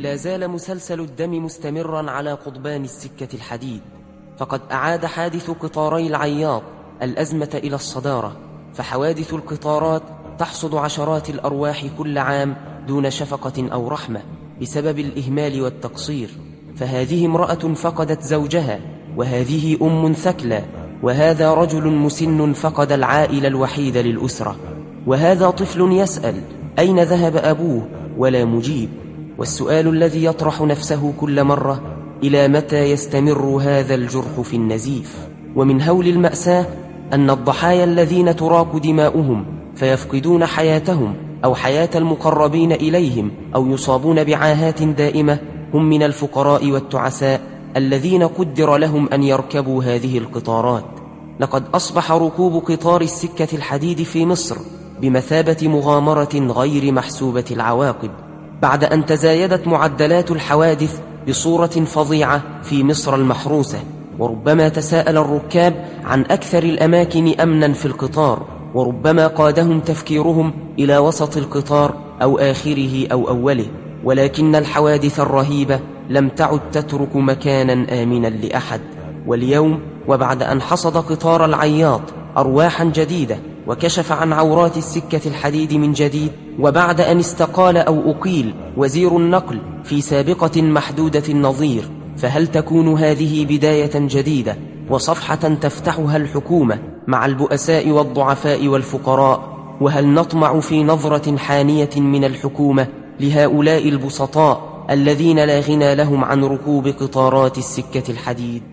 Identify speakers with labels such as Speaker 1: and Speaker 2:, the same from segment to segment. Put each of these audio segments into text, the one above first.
Speaker 1: لا زال مسلسل الدم مستمرا على قضبان السكة الحديد فقد أعاد حادث قطاري العياط الأزمة إلى الصدارة فحوادث القطارات تحصد عشرات الأرواح كل عام دون شفقة أو رحمة بسبب الإهمال والتقصير فهذه امرأة فقدت زوجها وهذه أم ثكلى وهذا رجل مسن فقد العائل الوحيد للأسرة وهذا طفل يسأل أين ذهب أبوه ولا مجيب والسؤال الذي يطرح نفسه كل مرة إلى متى يستمر هذا الجرح في النزيف ومن هول المأساة أن الضحايا الذين تراك دماؤهم فيفقدون حياتهم أو حياة المقربين إليهم أو يصابون بعاهات دائمة هم من الفقراء والتعساء الذين قدر لهم أن يركبوا هذه القطارات لقد أصبح ركوب قطار السكة الحديد في مصر بمثابة مغامرة غير محسوبة العواقب بعد أن تزايدت معدلات الحوادث بصورة فظيعة في مصر المحروسة وربما تساءل الركاب عن أكثر الأماكن أمنا في القطار وربما قادهم تفكيرهم إلى وسط القطار أو آخره أو أوله ولكن الحوادث الرهيبة لم تعد تترك مكانا آمنا لأحد واليوم وبعد أن حصد قطار العياط أرواحا جديدة وكشف عن عورات السكة الحديد من جديد وبعد أن استقال أو أقيل وزير النقل في سابقة محدودة النظير فهل تكون هذه بداية جديدة وصفحة تفتحها الحكومة مع البؤساء والضعفاء والفقراء وهل نطمع في نظرة حانية من الحكومة لهؤلاء البسطاء الذين لا غنى لهم عن ركوب قطارات السكة الحديد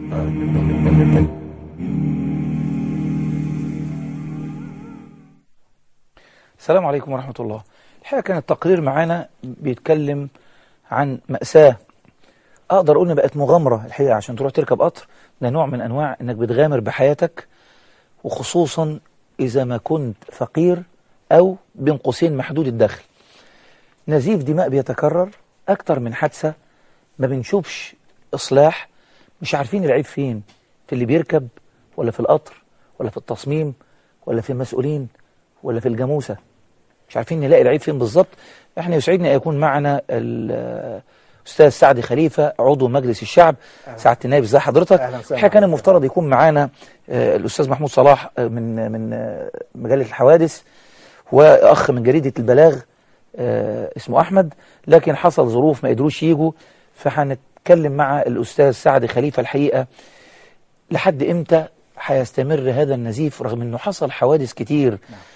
Speaker 2: السلام عليكم ورحمة الله الحقيقة كان التقرير معانا بيتكلم عن مأساة أقدر أقول إن بقت مغامرة الحقيقة عشان تروح تركب قطر ده نوع من أنواع إنك بتغامر بحياتك وخصوصا إذا ما كنت فقير أو بين قوسين محدود الدخل نزيف دماء بيتكرر أكتر من حادثة ما بنشوفش إصلاح مش عارفين العيب فين في اللي بيركب ولا في القطر ولا في التصميم ولا في المسؤولين ولا في الجاموسة مش عارفين نلاقي العيب فين بالظبط احنا يسعدنا أن يكون معنا الأستاذ سعد خليفة عضو مجلس الشعب سعادة النائب ازي حضرتك احنا كان المفترض يكون معانا آه، الأستاذ محمود صلاح آه، من من آه، مجلة الحوادث وأخ من جريدة البلاغ آه، اسمه أحمد لكن حصل ظروف ما قدروش يجوا فهنتكلم مع الأستاذ سعد خليفة الحقيقة لحد إمتى هيستمر هذا النزيف رغم أنه حصل حوادث كتير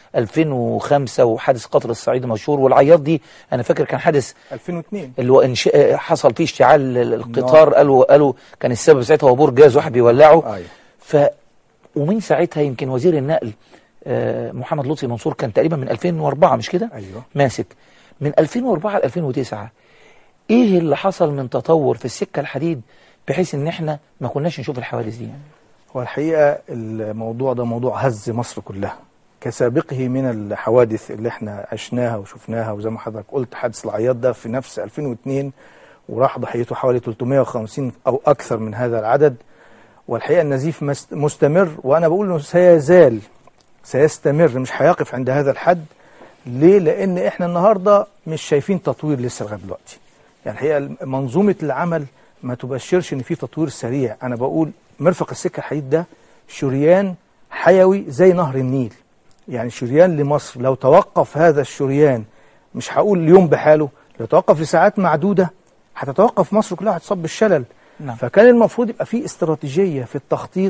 Speaker 2: 2005 وحادث قطر الصعيد مشهور والعياط دي أنا فاكر كان حادث
Speaker 3: 2002
Speaker 2: اللي هو إنش... حصل فيه اشتعال القطار قالوا قالوا كان السبب ساعتها هو بور جاز واحد بيولعه
Speaker 3: أيوة.
Speaker 2: ف ومن ساعتها يمكن وزير النقل آه، محمد لطفي منصور كان تقريبا من 2004 مش كده
Speaker 3: أيوة.
Speaker 2: ماسك من 2004 ل 2009 ايه اللي حصل من تطور في السكة الحديد بحيث ان احنا ما كناش نشوف الحوادث دي يعني
Speaker 3: هو الحقيقة الموضوع ده موضوع هز مصر كلها كسابقه من الحوادث اللي احنا عشناها وشفناها وزي ما حضرتك قلت حادث العياط ده في نفس 2002 وراح ضحيته حوالي 350 أو أكثر من هذا العدد والحقيقة النزيف مست- مستمر وأنا بقول إنه سيزال سيستمر مش هيقف عند هذا الحد ليه؟ لأن إحنا النهاردة مش شايفين تطوير لسه لغاية دلوقتي يعني الحقيقة منظومة العمل ما تبشرش إن في تطوير سريع أنا بقول مرفق السكة الحديد ده شريان حيوي زي نهر النيل يعني شريان لمصر لو توقف هذا الشريان مش هقول اليوم بحاله لو توقف لساعات معدودة هتتوقف مصر كلها هتصاب بالشلل
Speaker 2: نعم.
Speaker 3: فكان المفروض يبقى في استراتيجية في التخطيط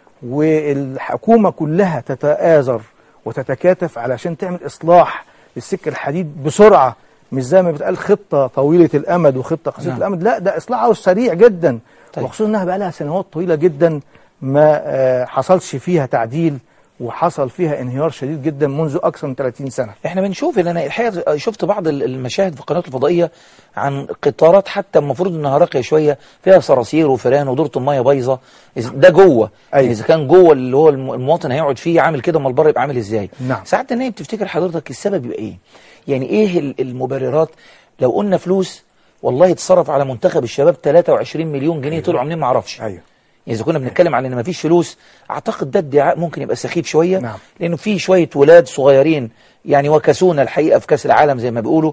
Speaker 3: والحكومة كلها تتآزر وتتكاتف علشان تعمل إصلاح للسكة الحديد بسرعة مش زي ما بتقال خطة طويلة الأمد وخطة قصيرة
Speaker 2: نعم.
Speaker 3: الأمد لا ده إصلاح عاوز سريع جدا
Speaker 2: طيب.
Speaker 3: وخصوصا إنها بقى لها سنوات طويلة جدا ما آه، حصلش فيها تعديل وحصل فيها انهيار شديد جدا منذ أكثر من 30 سنة
Speaker 2: احنا بنشوف ان انا الحقيقه شفت بعض ال- المشاهد في القنوات الفضائيه عن قطارات حتى المفروض انها راقيه شويه فيها صراصير وفيران ودورة الميه بايظه إذا- ده جوه
Speaker 3: أيوة.
Speaker 2: يعني اذا كان جوه اللي هو الم- المواطن هيقعد فيه عامل كده امال بره يبقى عامل ازاي
Speaker 3: نعم.
Speaker 2: ساعات النايب بتفتكر حضرتك السبب يبقى ايه يعني ايه ال- المبررات لو قلنا فلوس والله اتصرف على منتخب الشباب 23 مليون جنيه طلعوا منين ما اعرفش
Speaker 3: أيوه
Speaker 2: يعني اذا كنا بنتكلم عن ان مفيش فلوس اعتقد ده ادعاء ممكن يبقى سخيف شويه
Speaker 3: نعم.
Speaker 2: لانه في شويه ولاد صغيرين يعني وكسونا الحقيقه في كاس العالم زي ما بيقولوا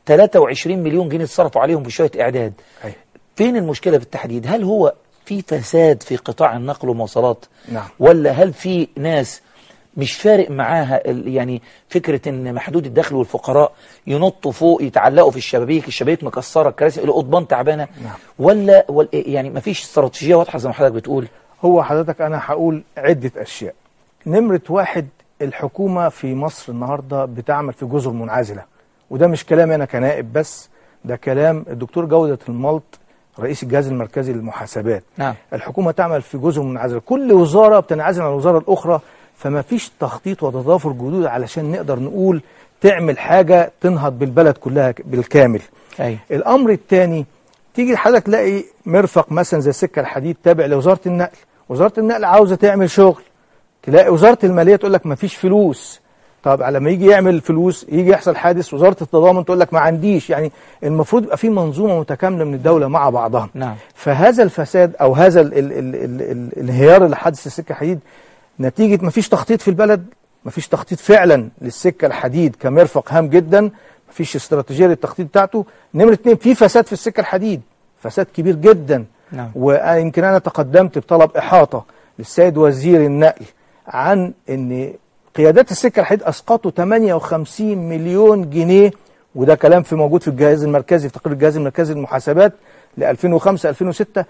Speaker 2: 23 مليون جنيه اتصرفوا عليهم في شويه اعداد
Speaker 3: أيوة.
Speaker 2: فين المشكله في التحديد هل هو في فساد في قطاع النقل والمواصلات
Speaker 3: نعم.
Speaker 2: ولا هل في ناس مش فارق معاها ال- يعني فكرة ان محدود الدخل والفقراء ينطوا فوق يتعلقوا في الشبابيك الشبابيك مكسرة الكراسي القضبان تعبانة
Speaker 3: نعم.
Speaker 2: ولا, ولا يعني مفيش استراتيجية واضحة زي ما حضرتك بتقول
Speaker 3: هو حضرتك أنا هقول عدة أشياء نمرة واحد الحكومة في مصر النهاردة بتعمل في جزر منعزلة وده مش كلامي أنا كنائب بس ده كلام الدكتور جودة الملط رئيس الجهاز المركزي للمحاسبات
Speaker 2: نعم.
Speaker 3: الحكومة تعمل في جزر منعزلة كل وزارة بتنعزل عن الوزارة الأخرى فما فيش تخطيط وتضافر جدود علشان نقدر نقول تعمل حاجة تنهض بالبلد كلها بالكامل
Speaker 2: أيوة.
Speaker 3: الامر الثاني تيجي حضرتك تلاقي مرفق مثلا زي سكه الحديد تابع لوزاره النقل وزاره النقل عاوزه تعمل شغل تلاقي وزاره الماليه تقول لك ما فيش فلوس طب لما يجي يعمل فلوس يجي يحصل حادث وزاره التضامن تقول لك ما عنديش يعني المفروض يبقى في منظومه متكامله من الدوله مع بعضها
Speaker 2: نعم.
Speaker 3: فهذا الفساد او هذا ال ال ال ال ال الانهيار اللي حدث في السكه الحديد نتيجه ما فيش تخطيط في البلد ما فيش تخطيط فعلا للسكه الحديد كمرفق هام جدا ما فيش استراتيجيه للتخطيط بتاعته نمره اتنين في فساد في السكه الحديد فساد كبير جدا
Speaker 2: نعم.
Speaker 3: ويمكن انا تقدمت بطلب احاطه للسيد وزير النقل عن ان قيادات السكه الحديد اسقطوا 58 مليون جنيه وده كلام في موجود في الجهاز المركزي في تقرير الجهاز المركزي للمحاسبات ل 2005 2006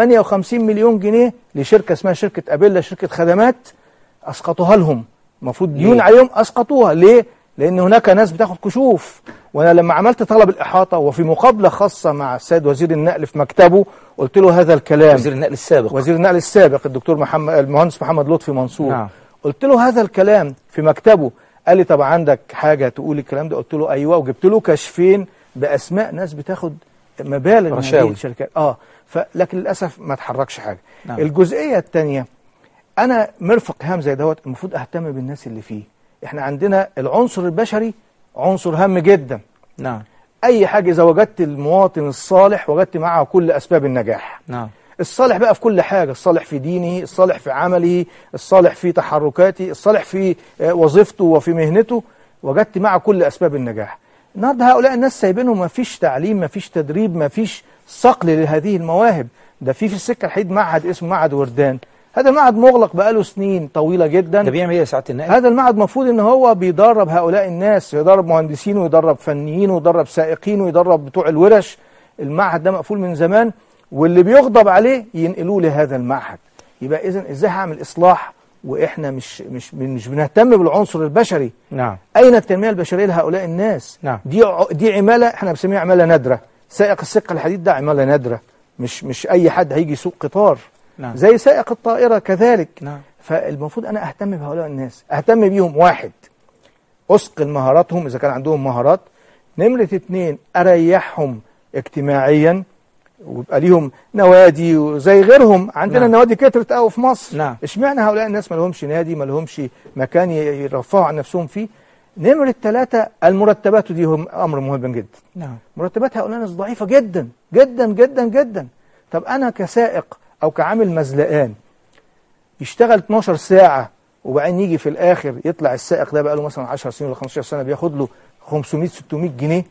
Speaker 3: 58 مليون جنيه لشركه اسمها شركه ابيلا شركه خدمات اسقطوها لهم المفروض ديون
Speaker 2: ليه؟
Speaker 3: عليهم اسقطوها ليه لان هناك ناس بتاخد كشوف وانا لما عملت طلب الاحاطه وفي مقابله خاصه مع السيد وزير النقل في مكتبه قلت له هذا الكلام
Speaker 2: وزير النقل السابق
Speaker 3: وزير النقل السابق الدكتور محمد المهندس محمد لطفي منصور
Speaker 2: نعم.
Speaker 3: قلت له هذا الكلام في مكتبه قال لي طب عندك حاجه تقول الكلام ده قلت له ايوه وجبت له كشفين باسماء ناس بتاخد مبالغ من
Speaker 2: رشاوي.
Speaker 3: هذه الشركات اه فلكن للاسف ما تحركش حاجه
Speaker 2: نعم.
Speaker 3: الجزئيه الثانيه انا مرفق هام زي دوت المفروض اهتم بالناس اللي فيه احنا عندنا العنصر البشري عنصر هام جدا
Speaker 2: نعم
Speaker 3: اي حاجه اذا وجدت المواطن الصالح وجدت معه كل اسباب النجاح
Speaker 2: نعم
Speaker 3: الصالح بقى في كل حاجة الصالح في دينه الصالح في عمله الصالح في تحركاته الصالح في آه، وظيفته وفي مهنته وجدت معه كل أسباب النجاح النهارده هؤلاء الناس سايبينهم ما فيش تعليم ما فيش تدريب ما فيش صقل لهذه المواهب ده في في السكة الحديد معهد اسمه معهد وردان هذا المعهد مغلق بقاله سنين طويلة جدا
Speaker 2: ده بيعمل ايه يا سعاده النائب
Speaker 3: هذا المعهد المفروض ان هو بيدرب هؤلاء الناس يدرب مهندسين ويدرب فنيين ويدرب سائقين ويدرب بتوع الورش المعهد ده مقفول من زمان واللي بيغضب عليه ينقلوه لهذا المعهد يبقى اذا ازاي هعمل اصلاح واحنا مش مش مش بنهتم بالعنصر البشري
Speaker 2: نعم
Speaker 3: اين التنميه البشريه لهؤلاء الناس
Speaker 2: نعم.
Speaker 3: دي ع- دي عماله احنا بنسميها عماله نادره سائق السكه الحديد ده عماله نادره مش مش اي حد هيجي يسوق قطار
Speaker 2: نعم.
Speaker 3: زي سائق الطائره كذلك
Speaker 2: نعم.
Speaker 3: فالمفروض انا اهتم بهؤلاء الناس اهتم بيهم واحد اثقل مهاراتهم اذا كان عندهم مهارات نمره اتنين اريحهم اجتماعيا ويبقى ليهم نوادي وزي غيرهم عندنا
Speaker 2: نعم.
Speaker 3: نعم. نوادي كترت قوي في مصر
Speaker 2: نعم.
Speaker 3: اشمعنى هؤلاء الناس ما لهمش نادي ما لهمش مكان ي- يرفعوا عن نفسهم فيه نمرة ثلاثة المرتبات دي هم أمر مهم جدا
Speaker 2: نعم
Speaker 3: مرتبات هؤلاء الناس ضعيفة جدا جدا جدا جدا طب أنا كسائق أو كعامل مزلقان يشتغل 12 ساعة وبعدين يجي في الآخر يطلع السائق ده بقى له مثلا 10 سنين ولا 15 سنة بياخد له 500 600 جنيه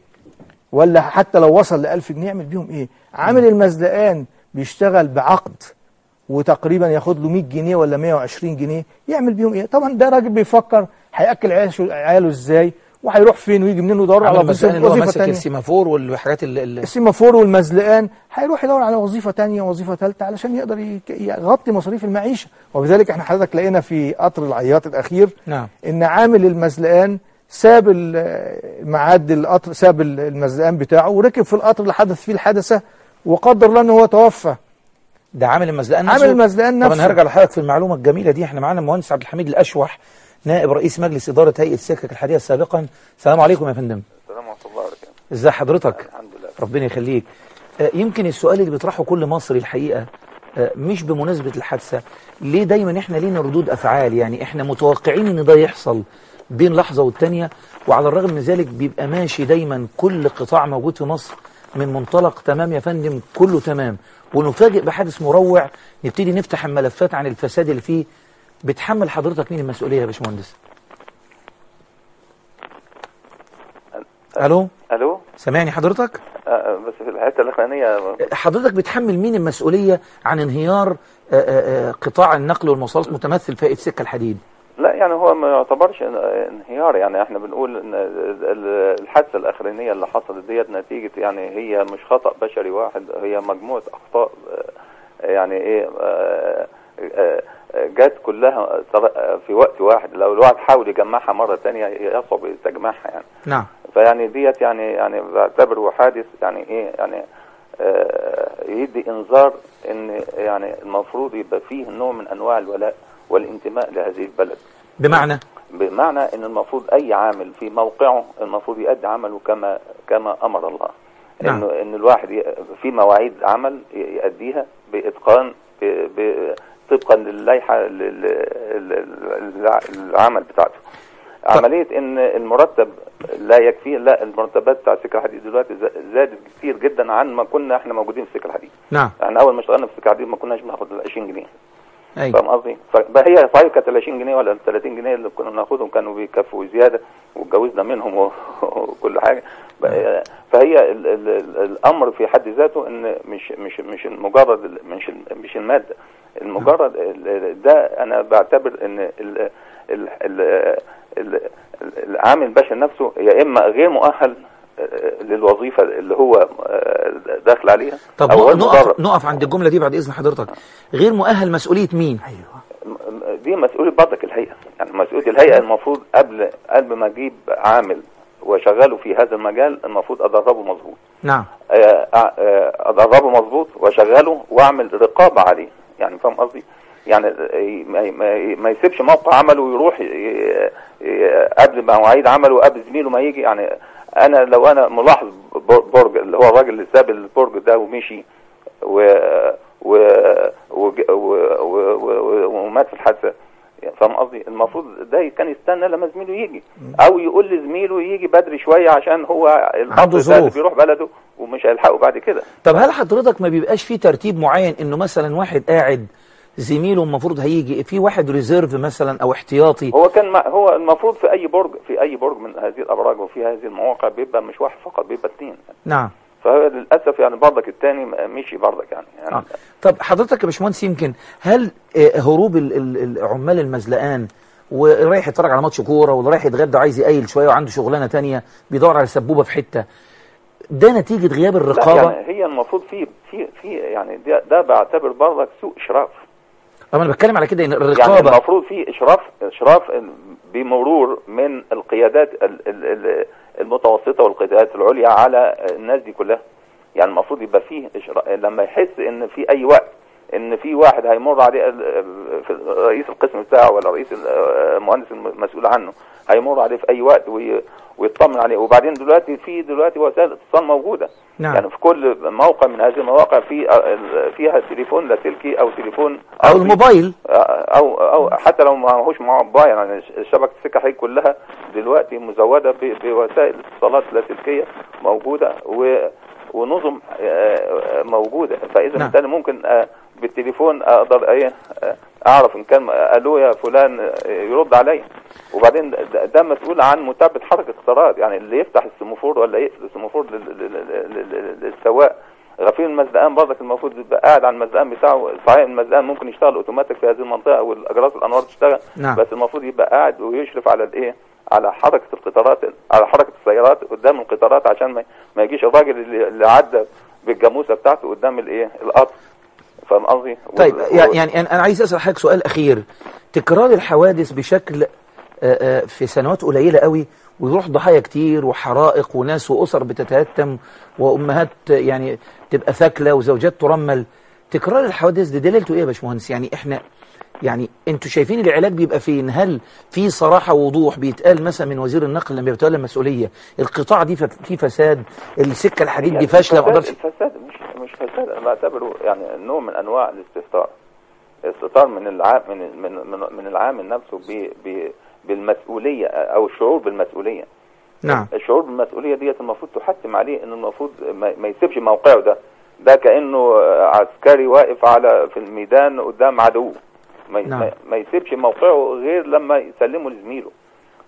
Speaker 3: ولا حتى لو وصل ل 1000 جنيه يعمل بيهم إيه؟ عامل المزلقان بيشتغل بعقد وتقريبا ياخد له 100 جنيه ولا 120 جنيه يعمل بيهم ايه طبعا ده راجل بيفكر هياكل عياله عياله ازاي وهيروح فين ويجي منين ويدور على
Speaker 2: عامل
Speaker 3: وظيفه
Speaker 2: مسألة اللي هو
Speaker 3: وظيفه
Speaker 2: ماسك
Speaker 3: ثانيه
Speaker 2: السيمافور والحاجات اللي, اللي
Speaker 3: السيمافور والمزلقان هيروح يدور على وظيفه ثانيه وظيفه ثالثه علشان يقدر يك- يغطي مصاريف المعيشه وبذلك احنا حضرتك لقينا في قطر العياط الاخير
Speaker 2: نعم
Speaker 3: ان عامل المزلقان ساب ال- ميعاد القطر ساب ال- المزلقان بتاعه وركب في القطر اللي حدث فيه الحادثه وقدر الله ان هو توفى
Speaker 2: ده عامل المزلقان
Speaker 3: عامل
Speaker 2: نفسه
Speaker 3: المزلقان
Speaker 2: طب
Speaker 3: نفسه
Speaker 2: انا هرجع لحضرتك في المعلومه الجميله دي احنا معانا المهندس عبد الحميد الاشوح نائب رئيس مجلس اداره هيئه السكك الحديديه سابقا السلام عليكم يا فندم
Speaker 4: السلام ورحمة الله وبركاته
Speaker 2: ازي حضرتك
Speaker 4: الحمد لله
Speaker 2: ربنا يخليك آه، يمكن السؤال اللي بيطرحه كل مصري الحقيقه آه، مش بمناسبه الحادثه ليه دايما احنا لينا ردود افعال يعني احنا متوقعين ان ده يحصل بين لحظه والتانيه وعلى الرغم من ذلك بيبقى ماشي دايما كل قطاع موجود في مصر من منطلق تمام يا فندم كله تمام ونفاجئ بحادث مروع نبتدي نفتح الملفات عن الفساد اللي فيه بتحمل حضرتك مين المسؤوليه يا باشمهندس الو
Speaker 4: الو
Speaker 2: سامعني حضرتك
Speaker 4: آه، بس في الحته الاخرانيه
Speaker 2: حضرتك بتحمل مين المسؤولية عن انهيار آه، آه، آه، قطاع النقل والمواصلات متمثل في السكة الحديد
Speaker 4: لا يعني هو ما يعتبرش ان- انهيار يعني احنا بنقول ان ال- الحادثه الاخرانيه اللي حصلت ديت نتيجه يعني هي مش خطا بشري واحد هي مجموعه اخطاء آه، يعني ايه آه، آه، آه، جت كلها طر- في وقت واحد لو الواحد حاول يجمعها مره تانية يصعب تجميعها يعني
Speaker 2: نعم
Speaker 4: فيعني ديت يعني يعني بعتبره حادث يعني ايه يعني آه يدي انذار ان يعني المفروض يبقى فيه نوع من انواع الولاء والانتماء لهذه البلد
Speaker 2: بمعنى
Speaker 4: بمعنى ان المفروض اي عامل في موقعه المفروض يؤدي عمله كما كما امر الله
Speaker 2: نعم.
Speaker 4: انه ان الواحد ي- في مواعيد عمل ي- يؤديها باتقان ب- ب- طبقا للائحه لل- لل- لل- العمل بتاعته عمليه ان المرتب لا يكفي لا المرتبات بتاع السكه الحديد دلوقتي ز- زادت كتير جدا عن ما كنا احنا موجودين في السكه الحديد
Speaker 2: نعم
Speaker 4: احنا اول ما اشتغلنا في السكه الحديد ما كناش بناخد ال 20 جنيه
Speaker 2: أي
Speaker 4: فاهم قصدي؟ فهي صحيح كانت ال 20 جنيه ولا ال 30 جنيه اللي كنا بناخدهم كانوا بيكفوا زياده واتجوزنا منهم و- وكل حاجه ب- فهي ال ال ال الامر في حد ذاته ان مش مش مش مجرد ال- مش ال- مش الماده المجرد ال- ال- ده انا بعتبر ان ال ال ال ال العامل البشري نفسه يا اما غير مؤهل آه، للوظيفه اللي هو آه، داخل عليها
Speaker 2: طب
Speaker 4: او غير
Speaker 2: نقف
Speaker 4: مدرب
Speaker 2: نقف عند الجملة دي بعد إذن حضرتك غير مؤهل مسؤولية مين
Speaker 4: دي مسؤولية برضك الهيئة يعني مسؤولية الهيئة المفروض قبل قبل ما اجيب عامل واشغله في هذا المجال المفروض ادربه مظبوط
Speaker 2: نعم
Speaker 4: آه، آه، ادربه مظبوط واشغله واعمل رقابة عليه يعني فاهم قصدي يعني آه، ما- ما- ما يسيبش موقع عمله ويروح ي- ي- قبل ما مواعيد عمله وقبل زميله ما يجي يعني انا لو انا ملاحظ بر- برج اللي هو الراجل اللي ساب البرج ده ومشي و و وج- و و و ومات في الحادثه يعني فاهم قصدي المفروض ده كان يستنى لما زميله يجي او يقول لزميله يجي بدري شويه عشان هو الحمد
Speaker 2: عنده
Speaker 4: لله اللي
Speaker 2: ظروف.
Speaker 4: بيروح بلده ومش هيلحقه بعد كده
Speaker 2: طب هل حضرتك ما بيبقاش في ترتيب معين انه مثلا واحد قاعد زميله المفروض هيجي في واحد ريزيرف مثلا او احتياطي
Speaker 4: هو كان ما هو المفروض في اي برج في اي برج من هذه الابراج وفي هذه المواقع بيبقى مش واحد فقط بيبقى اثنين
Speaker 2: نعم
Speaker 4: فهو للاسف يعني برضك الثاني مشي برضك يعني, يعني
Speaker 2: آه. طب حضرتك يا باشمهندس يمكن هل آه، هروب ال- ال- العمال المزلقان ورايح يتفرج على ماتش كوره ولا رايح يتغدى عايز يقيل شويه وعنده شغلانه تانية بيدور على سبوبه في حته ده نتيجه غياب
Speaker 4: لا
Speaker 2: الرقابه
Speaker 4: يعني هي المفروض في في في يعني ده, ده بعتبر برضك سوء اشراف
Speaker 2: طب انا بتكلم على كده ان
Speaker 4: يعني
Speaker 2: الرقابه
Speaker 4: المفروض في اشراف اشراف بمرور من القيادات ال- ال- ال- المتوسطه والقيادات العليا على الناس دي كلها يعني المفروض يبقى فيه إشراف لما يحس ان في اي وقت ان في واحد هيمر عليه ال- في رئيس القسم بتاعه ولا رئيس ال- المهندس المسؤول عنه هيمر عليه في اي وقت وي- ويطمن عليه وبعدين دلوقتي في دلوقتي وسائل اتصال موجوده
Speaker 2: نعم.
Speaker 4: يعني في كل موقع من هذه المواقع في فيها تليفون لاسلكي او تليفون
Speaker 2: او
Speaker 4: أرضي.
Speaker 2: الموبايل
Speaker 4: او او حتى لو ما هوش معاه موبايل يعني شبكه السكه حي كلها دلوقتي مزوده ب- بوسائل اتصالات لاسلكيه موجوده و ونظم آه، موجوده فاذا
Speaker 2: نعم.
Speaker 4: بالتالي ممكن آه، بالتليفون اقدر ايه آه، اعرف ان كان الو يا فلان آه، يرد عليا وبعدين ده- ده مسؤول عن متابعه حركه القطارات يعني اللي يفتح السموفور ولا يقفل السموفور لل- لل- لل- لل- للسواق غفير المزدقان برضك المفروض يبقى قاعد على المزدقان بتاعه صحيح المزدقان ممكن يشتغل اوتوماتيك في هذه المنطقه والاجراس الانوار تشتغل
Speaker 2: نعم.
Speaker 4: بس المفروض يبقى قاعد ويشرف على الايه على حركه القطارات على حركه السيارات قدام القطارات عشان ما, ما يجيش الراجل اللي, اللي عدى بالجاموسه بتاعته قدام الايه القطر فاهم قصدي؟
Speaker 2: طيب
Speaker 4: وال-
Speaker 2: يعني يعني انا أنا عايز اسال حضرتك سؤال اخير تكرار الحوادث بشكل آه، آه، في سنوات قليله قوي ويروح ضحايا كتير وحرائق وناس واسر بتتهتم وامهات يعني تبقى ثاكله وزوجات ترمل تكرار الحوادث دي دليلته ايه يا باشمهندس يعني احنا يعني انتوا شايفين العلاج بيبقى فين هل في صراحه ووضوح بيتقال مثلا من وزير النقل لما بيتولى المسؤوليه القطاع دي ف- فيه فساد السكه الحديد دي فاشله ما
Speaker 4: الفساد,
Speaker 2: اقدرش
Speaker 4: الفساد مش مش فساد انا بعتبره يعني نوع من انواع الاستهتار استهتار من العام من من من, من العامل نفسه ب ب بالمسؤوليه او الشعور بالمسؤوليه
Speaker 2: نعم
Speaker 4: الشعور بالمسؤوليه ديت المفروض تحتم عليه انه المفروض ما, ما يسيبش موقعه ده ده كانه عسكري واقف على في الميدان قدام عدو ما,
Speaker 2: نعم.
Speaker 4: ما, ما يسيبش موقعه غير لما يسلمه لزميله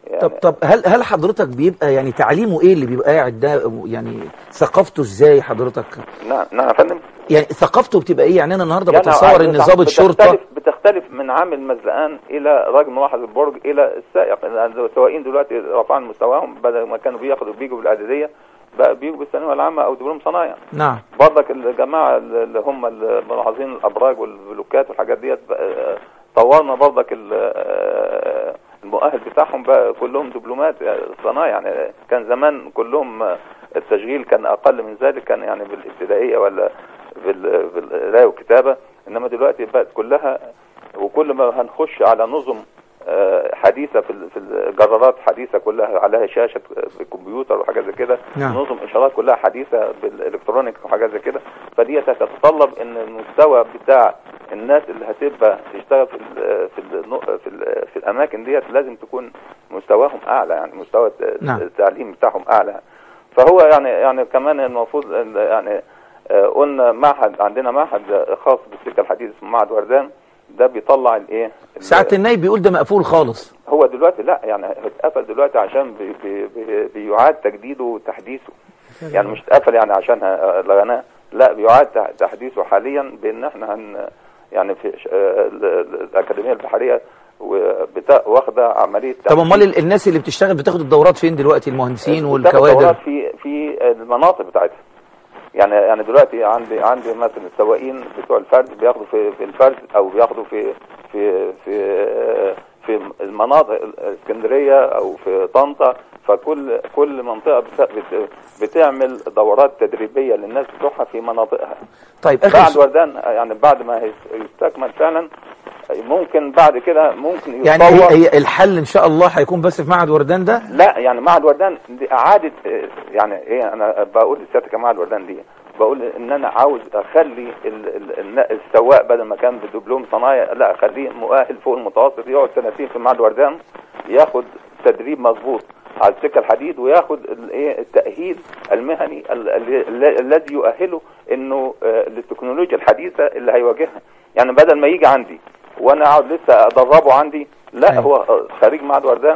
Speaker 4: يعني
Speaker 2: طب طب هل هل حضرتك بيبقى يعني تعليمه ايه اللي بيبقى قاعد ده يعني ثقافته ازاي حضرتك
Speaker 4: نعم نعم يا فندم
Speaker 2: يعني ثقافته بتبقى ايه يعني انا النهارده
Speaker 4: يعني
Speaker 2: بتصور ان
Speaker 4: بتختلف-
Speaker 2: ضابط شرطه
Speaker 4: بتختلف من عامل مزلقان الى راجل ملاحظ البرج الى السائق لأن السواقين دلوقتي رفعنا مستواهم بدل ما كانوا بياخدوا بيجوا بالاعداديه بقى بيجوا بالثانويه العامه او دبلوم صنايع
Speaker 2: نعم
Speaker 4: برضك الجماعه اللي هم الملاحظين الابراج والبلوكات والحاجات ديت بقى- طورنا برضك ال- المؤهل بتاعهم بقى كلهم دبلومات صنايع يعني كان زمان كلهم التشغيل كان اقل من ذلك كان يعني بالابتدائيه ولا بال- بالقرايه والكتابه انما دلوقتي بقت كلها وكل ما هنخش على نظم آه، حديثه في ال- في الجرارات حديثه كلها عليها شاشه بالكمبيوتر وحاجات زي كده
Speaker 2: نعم.
Speaker 4: نظم اشارات كلها حديثه بالالكترونيك وحاجات زي كده فدي هتتطلب ان المستوى بتاع الناس اللي هتبقى تشتغل في ال في ال في, ال في الاماكن ديت لازم تكون مستواهم اعلى يعني مستوى الت-
Speaker 2: نعم.
Speaker 4: التعليم بتاعهم اعلى فهو يعني يعني كمان المفروض ال- يعني آه، قلنا معهد عندنا معهد خاص بالسكه الحديد اسمه معهد وردان ده بيطلع الايه ال-
Speaker 2: ساعة النايب بيقول ده مقفول خالص
Speaker 4: هو دلوقتي لا يعني اتقفل دلوقتي عشان بي بي بي بيعاد تجديده وتحديثه يعني مش اتقفل يعني عشان ه- لغناه لا بيعاد تح- تحديثه حاليا بان احنا هن يعني في ش- آه، ال- ال- الاكاديميه البحريه وبتا- واخده عمليه
Speaker 2: طب امال ال- الناس اللي بتشتغل بتاخد الدورات فين دلوقتي المهندسين
Speaker 4: بتاخد
Speaker 2: والكوادر
Speaker 4: دورات في في المناطق بتاعتها يعني يعني دلوقتي عندي عندي مثلا السواقين بتوع الفرد بياخدوا في في الفرد او بياخدوا في في في في المناطق الاسكندريه او في طنطا فكل كل منطقه بت- بت- بتعمل دورات تدريبيه للناس بتوعها في مناطقها
Speaker 2: طيب اخر
Speaker 4: بعد
Speaker 2: سؤال.
Speaker 4: وردان يعني بعد ما هيس- يستكمل فعلا ممكن بعد كده ممكن
Speaker 2: يعني
Speaker 4: يتطور
Speaker 2: هي هي الحل ان شاء الله هيكون بس في معهد وردان ده
Speaker 4: لا يعني معهد وردان دي اعاده آه، يعني ايه انا بقول لسيادتك يا معهد وردان دي بقول ان انا عاوز اخلي ال- ال- الن- السواق بدل ما كان بدبلوم صنايع لا اخليه مؤهل فوق المتوسط يقعد سنتين في معهد وردان ياخد تدريب مظبوط على السكه الحديد وياخد الايه التاهيل المهني ال- ال- ال- الذي يؤهله انه آه، للتكنولوجيا الحديثه اللي هيواجهها يعني بدل ما يجي عندي وانا اقعد لسه ادربه عندي لا
Speaker 2: أيوة.
Speaker 4: هو خريج معهد وردان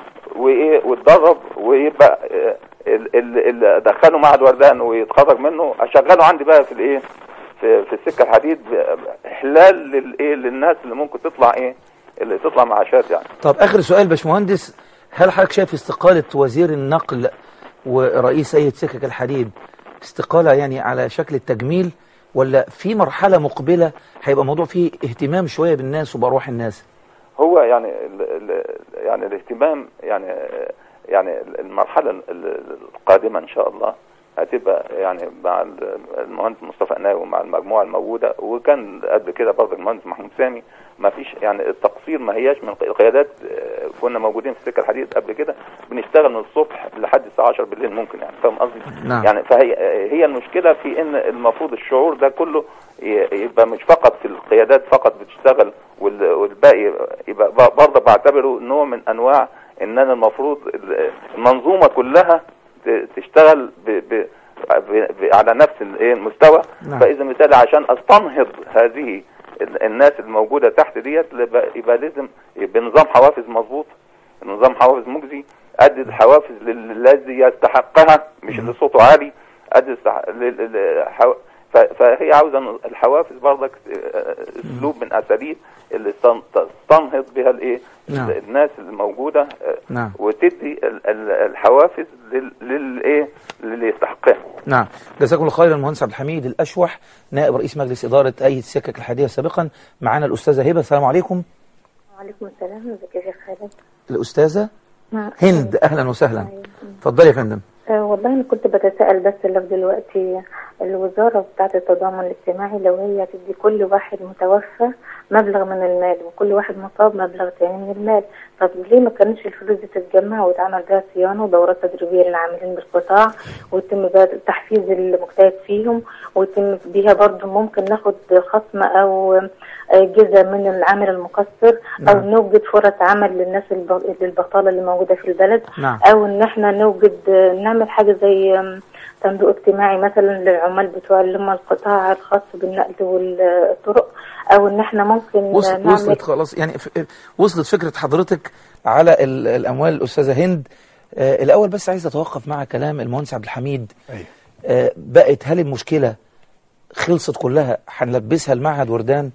Speaker 4: وايه واتدرب ويبقى آه، ال- ال- اللي ادخله معهد وردان ويتخرج منه اشغله عندي بقى في الايه في في السكه الحديد ب- احلال للايه للناس اللي ممكن تطلع ايه اللي تطلع معاشات يعني
Speaker 2: طب اخر سؤال باشمهندس هل حضرتك شايف استقالة وزير النقل ورئيس هيئة سكك الحديد استقالة يعني على شكل التجميل ولا في مرحلة مقبلة هيبقى موضوع فيه اهتمام شوية بالناس وبأرواح الناس
Speaker 4: هو يعني ال ال يعني الاهتمام يعني يعني المرحله ال- ال- القادمه ان شاء الله هتبقى يعني مع ال- المهندس مصطفى قناوي ومع المجموعه الموجوده وكان قبل كده برضه المهندس محمود سامي ما فيش يعني التقصير ما هياش من القيادات آه، كنا موجودين في السكه الحديد قبل كده بنشتغل من الصبح لحد الساعه 10 بالليل ممكن يعني فاهم قصدي؟
Speaker 2: نعم.
Speaker 4: يعني فهي هي المشكله في ان المفروض الشعور ده كله ي- يبقى مش فقط في القيادات فقط بتشتغل وال- والباقي يبقى ب- برضه بعتبره نوع من انواع ان انا المفروض ال- المنظومه كلها ت- تشتغل ب ب ب ب على نفس الايه المستوى
Speaker 2: نعم.
Speaker 4: فاذا مثال عشان استنهض هذه ال- الناس الموجوده تحت ديت يبقى, يبقى لازم يبقى نظام حوافز مظبوط نظام حوافز مجزي ادي الحوافز لل- الذي يستحقها مش اللي صوته عالي ادي السح- لل- لل- حو- ف- فهي عاوزه ن- الحوافز برضك آه، اسلوب من اساليب اللي تن- تستنهض بها الايه
Speaker 2: نعم.
Speaker 4: الناس الموجوده آه،
Speaker 2: نعم.
Speaker 4: وتدي ال- ال- الحوافز لل- للايه للي يستحقها
Speaker 2: نعم جزاكم الله خيرا المهندس عبد الحميد الأشوح نائب رئيس مجلس إدارة هيئة السكك الحديدية سابقا معنا الأستاذة هبة السلام عليكم
Speaker 5: وعليكم السلام ازيك يا شيخ خالد
Speaker 2: الأستاذة
Speaker 5: نعم.
Speaker 2: هند أهلا وسهلا
Speaker 5: أيوة.
Speaker 2: اتفضلي يا فندم
Speaker 5: آه، والله انا كنت بتساءل بس لو دلوقتي الوزاره بتاعه التضامن الاجتماعي لو هي تدي كل واحد متوفى مبلغ من المال وكل واحد مصاب مبلغ تاني من المال طب ليه ما كانش الفلوس دي تتجمع ويتعمل بها صيانه ودورات تدريبيه للعاملين بالقطاع ويتم بقى تحفيز المجتهد فيهم ويتم بيها برضو ممكن ناخد خصم او آه، جزء من العامل المقصر او
Speaker 2: نعم.
Speaker 5: نوجد فرص عمل للناس الب- للبطاله اللي موجوده في البلد
Speaker 2: نعم.
Speaker 5: او ان احنا نوجد نعمل حاجه زي أم، صندوق اجتماعي مثلا للعمال بتوع اللي هم القطاع الخاص بالنقل والطرق او ان احنا ممكن
Speaker 2: وصلت,
Speaker 5: نعمل
Speaker 2: وصلت خلاص يعني ف- وصلت فكرة حضرتك على ال- الأموال الأستاذة هند آه الأول بس عايز أتوقف مع كلام المهندس عبد الحميد
Speaker 3: أيوة.
Speaker 2: آه بقت هل المشكلة خلصت كلها هنلبسها المعهد وردان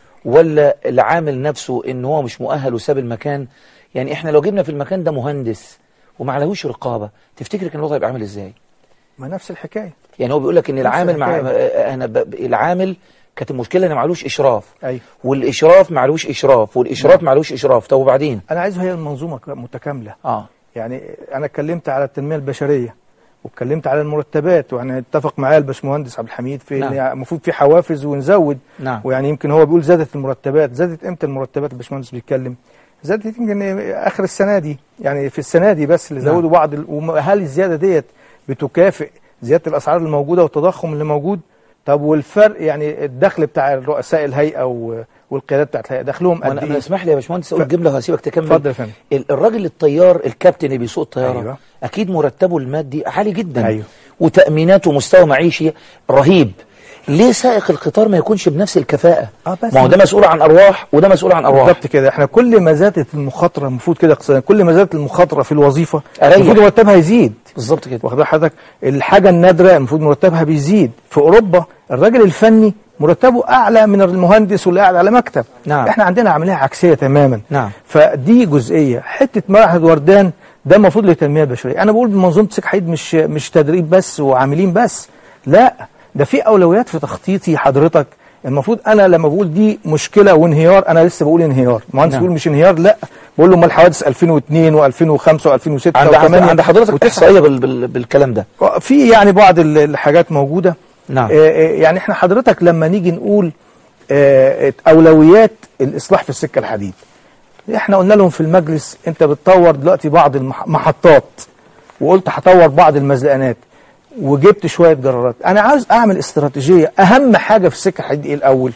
Speaker 2: ولا العامل نفسه ان هو مش مؤهل وساب المكان يعني احنا لو جبنا في المكان ده مهندس وما عليهوش رقابة تفتكر كان الوضع يبقى عامل ازاي
Speaker 3: ما نفس الحكايه
Speaker 2: يعني هو بيقول لك ان العامل مع
Speaker 3: الحكاية.
Speaker 2: آه، انا ب... ب- العامل كانت المشكلة ان معلوش اشراف
Speaker 3: ايوه
Speaker 2: والاشراف معلوش اشراف والاشراف معلوش اشراف طب وبعدين
Speaker 3: انا عايزه هي المنظومه متكامله
Speaker 2: اه
Speaker 3: يعني انا اتكلمت على التنميه البشريه واتكلمت على المرتبات وانا اتفق معايا الباشمهندس عبد الحميد في
Speaker 2: نعم.
Speaker 3: ان يعني المفروض في حوافز ونزود
Speaker 2: نعم
Speaker 3: ويعني يمكن هو بيقول زادت المرتبات زادت امتى المرتبات الباشمهندس بيتكلم زادت يمكن اخر السنه دي يعني في السنه دي بس اللي
Speaker 2: نعم.
Speaker 3: زودوا بعض ال- وم- هل الزياده ديت بتكافئ زياده الاسعار الموجوده والتضخم اللي موجود طب والفرق يعني الدخل بتاع رؤساء الهيئه و- والقيادات بتاعت الهيئه دخلهم قد
Speaker 2: وانا أنا
Speaker 3: ايه
Speaker 2: اسمح لي يا باشمهندس اقول
Speaker 3: ف-
Speaker 2: جمله وهسيبك تكمل
Speaker 3: اتفضل يا فندم
Speaker 2: ال- الراجل الطيار الكابتن اللي بيسوق الطياره
Speaker 3: أيوة.
Speaker 2: اكيد مرتبه المادي عالي جدا
Speaker 3: أيوة.
Speaker 2: وتاميناته ومستوى معيشي رهيب ليه سائق القطار ما يكونش بنفس الكفاءه
Speaker 3: آه بس
Speaker 2: ما هو ده مسؤول عن ارواح وده مسؤول عن ارواح
Speaker 3: بالظبط كده احنا كل ما زادت المخاطره المفروض كده اقتصاديا كل ما زادت المخاطره في الوظيفه
Speaker 2: أريح.
Speaker 3: المفروض مرتبها يزيد
Speaker 2: بالظبط كده
Speaker 3: واخد بال حضرتك الحاجه النادره المفروض مرتبها بيزيد في اوروبا الراجل الفني مرتبه اعلى من المهندس واللي قاعد على مكتب
Speaker 2: نعم.
Speaker 3: احنا عندنا عمليه عكسيه تماما
Speaker 2: نعم.
Speaker 3: فدي جزئيه حته معهد وردان ده المفروض للتنميه البشريه انا بقول منظومه سك حديد مش مش تدريب بس وعاملين بس لا ده في اولويات في تخطيطي حضرتك المفروض انا لما بقول دي مشكله وانهيار انا لسه بقول انهيار المهندس
Speaker 2: نعم.
Speaker 3: بيقول مش انهيار لا بقول له امال الحوادث 2002 و2005 و2006
Speaker 2: عند
Speaker 3: و8
Speaker 2: عند حضرتك
Speaker 3: و9
Speaker 2: احصائيه بال... بال... بالكلام ده
Speaker 3: في يعني بعض ال- الحاجات موجودة
Speaker 2: نعم.
Speaker 3: آه، آه، يعني احنا حضرتك لما نيجي نقول آه، أولويات الإصلاح في السكة الحديد احنا قلنا لهم في المجلس انت بتطور دلوقتي بعض المحطات وقلت هطور بعض المزلقانات وجبت شوية جرارات انا عاوز اعمل استراتيجية اهم حاجة في السكة الحديد ايه الاول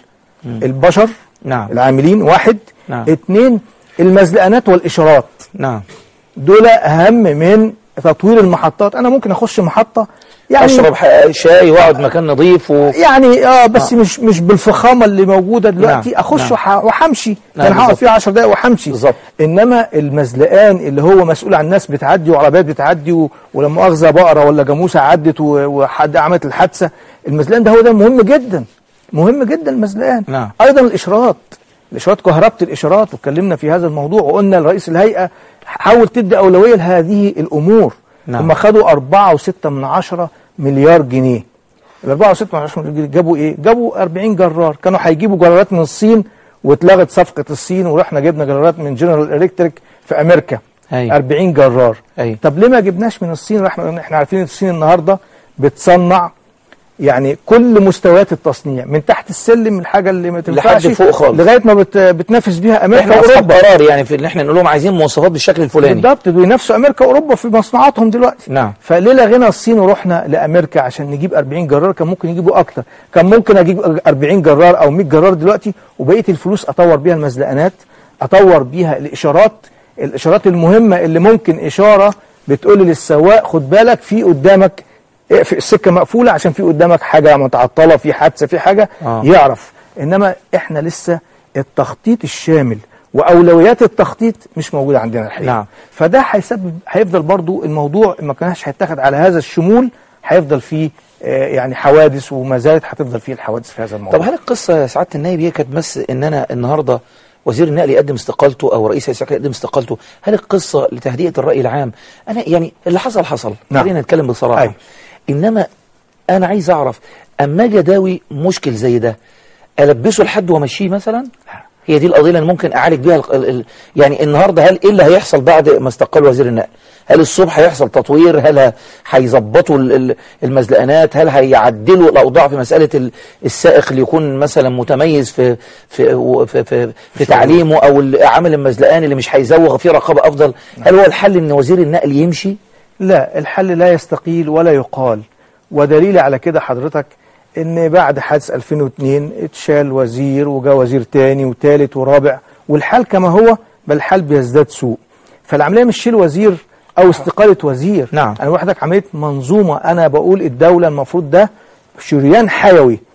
Speaker 3: البشر
Speaker 2: نعم
Speaker 3: العاملين واحد
Speaker 2: نعم.
Speaker 3: اتنين المزلقانات والاشارات
Speaker 2: نعم
Speaker 3: دول اهم من تطوير المحطات انا ممكن اخش محطة يعني
Speaker 2: اشرب ح- شاي واقعد مكان نظيف و...
Speaker 3: يعني اه بس مش مش بالفخامه اللي موجوده دلوقتي
Speaker 2: نعم،
Speaker 3: اخش
Speaker 2: نعم.
Speaker 3: وح- وحمشي
Speaker 2: نعم،
Speaker 3: كان هقعد
Speaker 2: بالظبط.
Speaker 3: فيه 10 دقائق وحمشي
Speaker 2: بالظبط.
Speaker 3: انما المزلقان اللي هو مسؤول عن ناس بتعدي وعربيات بتعدي و... ولما مؤاخذه بقره ولا جاموسه عدت و... وحد عملت الحادثه المزلقان ده هو ده مهم جدا مهم جدا المزلقان
Speaker 2: نعم.
Speaker 3: ايضا الاشارات الاشارات كهربة الاشارات واتكلمنا في هذا الموضوع وقلنا لرئيس الهيئه حاول تدي اولويه لهذه الامور
Speaker 2: نعم.
Speaker 3: هم خدوا أربعة وستة من عشرة مليار جنيه الأربعة وستة من عشرة مليار جنيه جابوا إيه؟ جابوا 40 جرار كانوا هيجيبوا جرارات من الصين واتلغت صفقة الصين ورحنا جبنا جرارات من جنرال إلكتريك في أمريكا
Speaker 2: أيوة.
Speaker 3: 40 جرار
Speaker 2: أيوة.
Speaker 3: طب ليه ما جبناش من الصين رحنا احنا عارفين الصين النهاردة بتصنع يعني كل مستويات التصنيع من تحت السلم الحاجة اللي ما تنفعش
Speaker 2: فوق خالص.
Speaker 3: لغاية ما بت بتنافس بيها أمريكا
Speaker 2: احنا اصحاب
Speaker 3: وأوروبا
Speaker 2: قرار يعني في ان احنا نقول لهم عايزين مواصفات بالشكل الفلاني
Speaker 3: بالضبط بينافسوا امريكا واوروبا في مصنوعاتهم دلوقتي
Speaker 2: نعم.
Speaker 3: فليه لغينا الصين ورحنا لامريكا عشان نجيب 40 جرار كان ممكن يجيبوا اكتر كان ممكن اجيب 40 جرار او 100 جرار دلوقتي وبقيه الفلوس اطور بيها المزلقانات اطور بيها الاشارات الاشارات المهمه اللي ممكن اشاره بتقول للسواق خد بالك في قدامك اقفل السكه مقفوله عشان في قدامك حاجه متعطله في حادثه في حاجه
Speaker 2: آه.
Speaker 3: يعرف انما احنا لسه التخطيط الشامل واولويات التخطيط مش موجوده عندنا الحقيقه
Speaker 2: نعم.
Speaker 3: فده هيسبب هيفضل برضو الموضوع ما كانش هيتاخد على هذا الشمول هيفضل فيه آه، يعني حوادث وما زالت هتفضل فيه الحوادث في هذا الموضوع
Speaker 2: طب هل القصه يا سعاده النائب هي كانت بس ان انا النهارده وزير النقل يقدم استقالته او رئيس السكن يقدم استقالته هل القصه لتهدئه الراي العام انا يعني اللي حصل حصل
Speaker 3: نعم.
Speaker 2: خلينا نتكلم بصراحه
Speaker 3: أيوة.
Speaker 2: انما انا عايز اعرف اما اجي اداوي مشكل زي ده البسه لحد وامشيه مثلا هي دي القضيه اللي أنا ممكن اعالج بيها ال ال يعني النهارده هل ايه اللي هيحصل بعد ما استقال وزير النقل هل الصبح هيحصل تطوير هل ه- هيظبطوا ال- ال- المزلقانات هل هيعدلوا الاوضاع في مساله ال- السائق اللي يكون مثلا متميز في في و- في, في, في تعليمه او ال- عامل المزلقان اللي مش هيزوغ فيه رقابه افضل هل هو الحل ان وزير النقل يمشي
Speaker 3: لا الحل لا يستقيل ولا يقال ودليل على كده حضرتك ان بعد حادث 2002 اتشال وزير وجا وزير تاني وتالت ورابع والحال كما هو بل الحال بيزداد سوء فالعمليه مش شيل وزير او استقاله وزير
Speaker 2: نعم.
Speaker 3: انا وحدك عمليه منظومه انا بقول الدوله المفروض ده شريان حيوي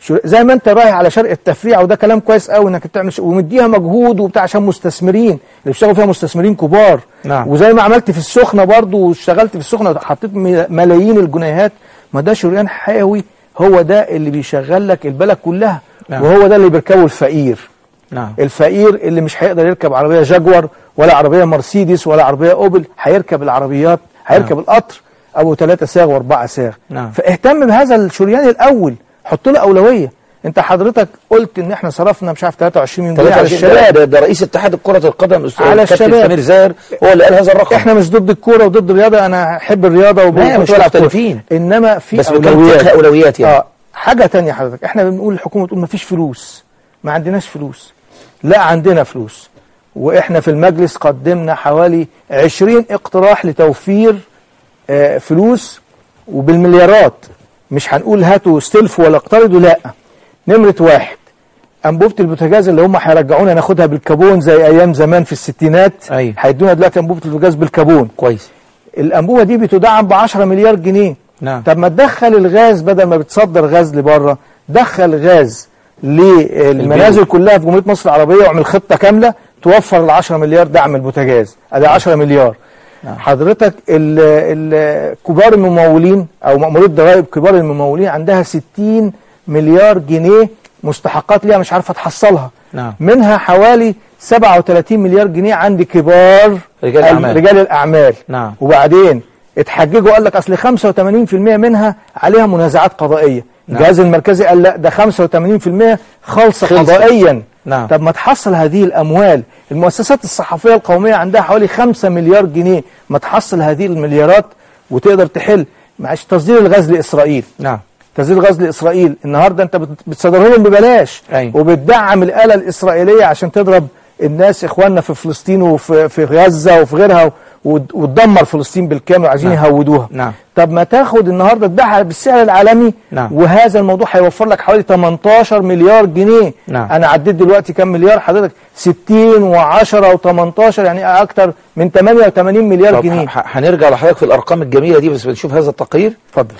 Speaker 3: شو- زي ما انت رايح على شرق التفريع وده كلام كويس قوي انك تعمل ش- ومديها مجهود وبتاع عشان مستثمرين اللي بيشتغلوا فيها مستثمرين كبار
Speaker 2: نعم.
Speaker 3: وزي ما عملت في السخنه برضو واشتغلت في السخنه وحطيت م- ملايين الجنيهات ما ده شريان حيوي هو ده اللي بيشغل لك البلد كلها
Speaker 2: نعم.
Speaker 3: وهو ده اللي بيركبه الفقير
Speaker 2: نعم
Speaker 3: الفقير اللي مش هيقدر يركب عربيه جاكور ولا عربيه مرسيدس ولا عربيه اوبل هيركب العربيات هيركب القطر ابو ثلاثة ساغ واربعة ساغ
Speaker 2: نعم.
Speaker 3: فاهتم بهذا الشريان الاول حط له اولويه انت حضرتك قلت ان احنا صرفنا مش عارف 23 مليون جنيه على
Speaker 2: 23 ده,
Speaker 3: الشباب
Speaker 2: ده, ده رئيس اتحاد كرة القدم أستاذ
Speaker 3: على
Speaker 2: كابتن
Speaker 3: الشباب.
Speaker 2: سمير زاهر هو اللي قال هذا الرقم
Speaker 3: احنا مش ضد الكوره وضد الرياضه انا احب الرياضه وب-
Speaker 2: لا، مش
Speaker 3: وبلعب كورة.
Speaker 2: مختلفين.
Speaker 3: انما في
Speaker 2: بس بنتكلم فقه أولويات يعني
Speaker 3: اه حاجه تانية حضرتك احنا بنقول الحكومه تقول ما فيش فلوس ما عندناش فلوس لا عندنا فلوس واحنا في المجلس قدمنا حوالي 20 اقتراح لتوفير آه، فلوس وبالمليارات مش هنقول هاتوا استلفوا ولا اقترضوا لا نمرة واحد أنبوبة البوتاجاز اللي هم هيرجعونا ناخدها بالكابون زي أيام زمان في الستينات
Speaker 2: أيوة.
Speaker 3: هيدونا دلوقتي أنبوبة البوتاجاز بالكابون
Speaker 2: كويس
Speaker 3: الأنبوبة دي بتدعم ب 10 مليار جنيه
Speaker 2: نعم.
Speaker 3: طب ما تدخل الغاز بدل ما بتصدر غاز لبره دخل غاز للمنازل كلها في جمهورية مصر العربية واعمل خطة كاملة توفر ال 10 مليار دعم البوتاجاز ادي 10 مليار حضرتك ال ال كبار الممولين او مأمورية ضرائب كبار الممولين عندها 60 مليار جنيه مستحقات ليها مش عارفة تحصلها
Speaker 2: نعم.
Speaker 3: منها حوالي 37 مليار جنيه عند كبار
Speaker 2: رجال الأعمال.
Speaker 3: رجال الأعمال
Speaker 2: نعم.
Speaker 3: وبعدين اتحججوا قال لك اصل 85% منها عليها منازعات قضائيه
Speaker 2: نعم.
Speaker 3: الجهاز المركزي قال لا ده 85% خالصه
Speaker 2: خلصت.
Speaker 3: قضائيا
Speaker 2: نعم.
Speaker 3: طب ما تحصل هذه الاموال المؤسسات الصحفيه القوميه عندها حوالي 5 مليار جنيه ما تحصل هذه المليارات وتقدر تحل معلش تصدير الغاز لاسرائيل
Speaker 2: نعم
Speaker 3: تصدير الغاز لاسرائيل النهارده انت بت- بتصدره لهم ببلاش
Speaker 2: أيوة.
Speaker 3: وبتدعم الاله الاسرائيليه عشان تضرب الناس اخواننا في فلسطين وفي في غزه وفي غيرها وت- وتدمر فلسطين بالكامل وعايزين
Speaker 2: نعم.
Speaker 3: يهودوها
Speaker 2: نعم.
Speaker 3: طب ما تاخد النهارده تبيعها بالسعر العالمي
Speaker 2: نعم.
Speaker 3: وهذا الموضوع هيوفر لك حوالي 18 مليار جنيه
Speaker 2: نعم.
Speaker 3: انا عديت دلوقتي كام مليار حضرتك 60 و10 و18 يعني اكتر من 88 مليار
Speaker 2: طب
Speaker 3: جنيه
Speaker 2: ح- هنرجع لحضرتك في الأرقام الجميلة دي بس بنشوف هذا التقرير
Speaker 3: اتفضل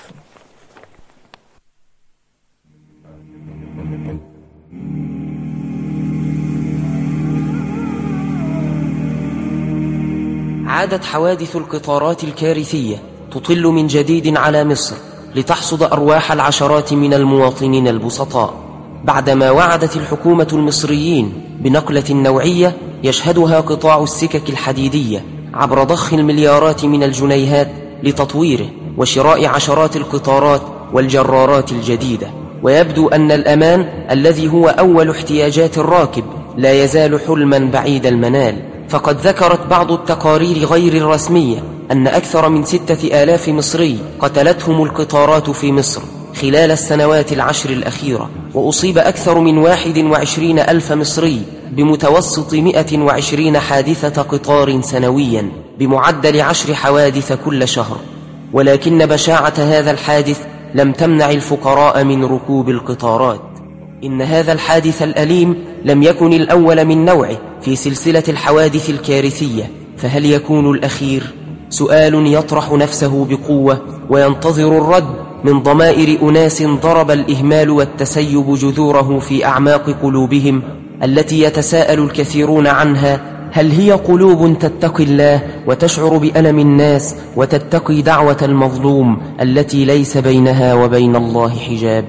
Speaker 1: عادت حوادث القطارات الكارثية تطل من جديد على مصر لتحصد أرواح العشرات من المواطنين البسطاء بعدما وعدت الحكومة المصريين بنقلة نوعية يشهدها قطاع السكك الحديدية عبر ضخ المليارات من الجنيهات لتطويره وشراء عشرات القطارات والجرارات الجديدة ويبدو أن الأمان الذي هو أول احتياجات الراكب لا يزال حلما بعيد المنال فقد ذكرت بعض التقارير غير الرسمية أن أكثر من ستة آلاف مصري قتلتهم القطارات في مصر خلال السنوات العشر الأخيرة وأصيب أكثر من واحد وعشرين ألف مصري بمتوسط مئة وعشرين حادثة قطار سنويا بمعدل عشر حوادث كل شهر ولكن بشاعة هذا الحادث لم تمنع الفقراء من ركوب القطارات إن هذا الحادث الأليم لم يكن الأول من نوعه في سلسلة الحوادث الكارثية فهل يكون الأخير؟ سؤال يطرح نفسه بقوة وينتظر الرد من ضمائر أناس ضرب الإهمال والتسيب جذوره في أعماق قلوبهم التي يتساءل الكثيرون عنها هل هي قلوب تتقي الله وتشعر بألم الناس وتتقي دعوة المظلوم التي ليس بينها وبين الله حجاب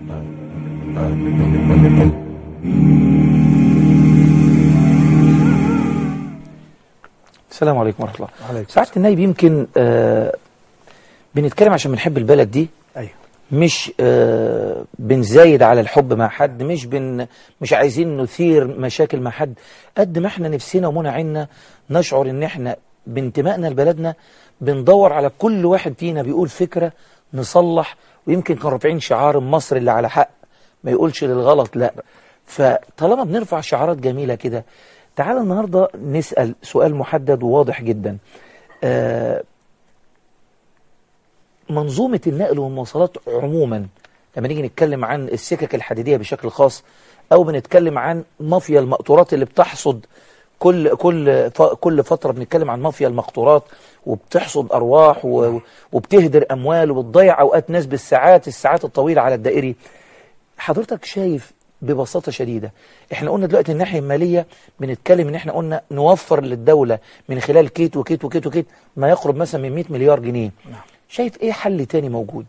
Speaker 2: السلام عليكم ورحمة الله
Speaker 3: وعليكم
Speaker 2: سعادة النايب يمكن آه بنتكلم عشان بنحب البلد دي
Speaker 3: ايوه
Speaker 2: مش آه بنزايد على الحب مع حد مش بن مش عايزين نثير مشاكل مع حد قد ما احنا نفسنا ومنى عنا نشعر ان احنا بانتمائنا لبلدنا بندور على كل واحد فينا بيقول فكرة نصلح ويمكن كانوا رافعين شعار مصر اللي على حق ما يقولش للغلط لا فطالما بنرفع شعارات جميلة كده تعال النهاردة نسأل سؤال محدد وواضح جدا آه منظومة النقل والمواصلات عموما لما نيجي نتكلم عن السكك الحديدية بشكل خاص أو بنتكلم عن مافيا المقطورات اللي بتحصد كل كل ف- كل فترة بنتكلم عن مافيا المقطورات وبتحصد أرواح و- وبتهدر أموال وبتضيع أوقات ناس بالساعات الساعات الطويلة على الدائري حضرتك شايف ببساطة شديدة احنا قلنا دلوقتي الناحية المالية بنتكلم ان احنا قلنا نوفر للدولة من خلال كيت وكيت وكيت وكيت ما يقرب مثلا من 100 مليار جنيه شايف ايه حل تاني موجود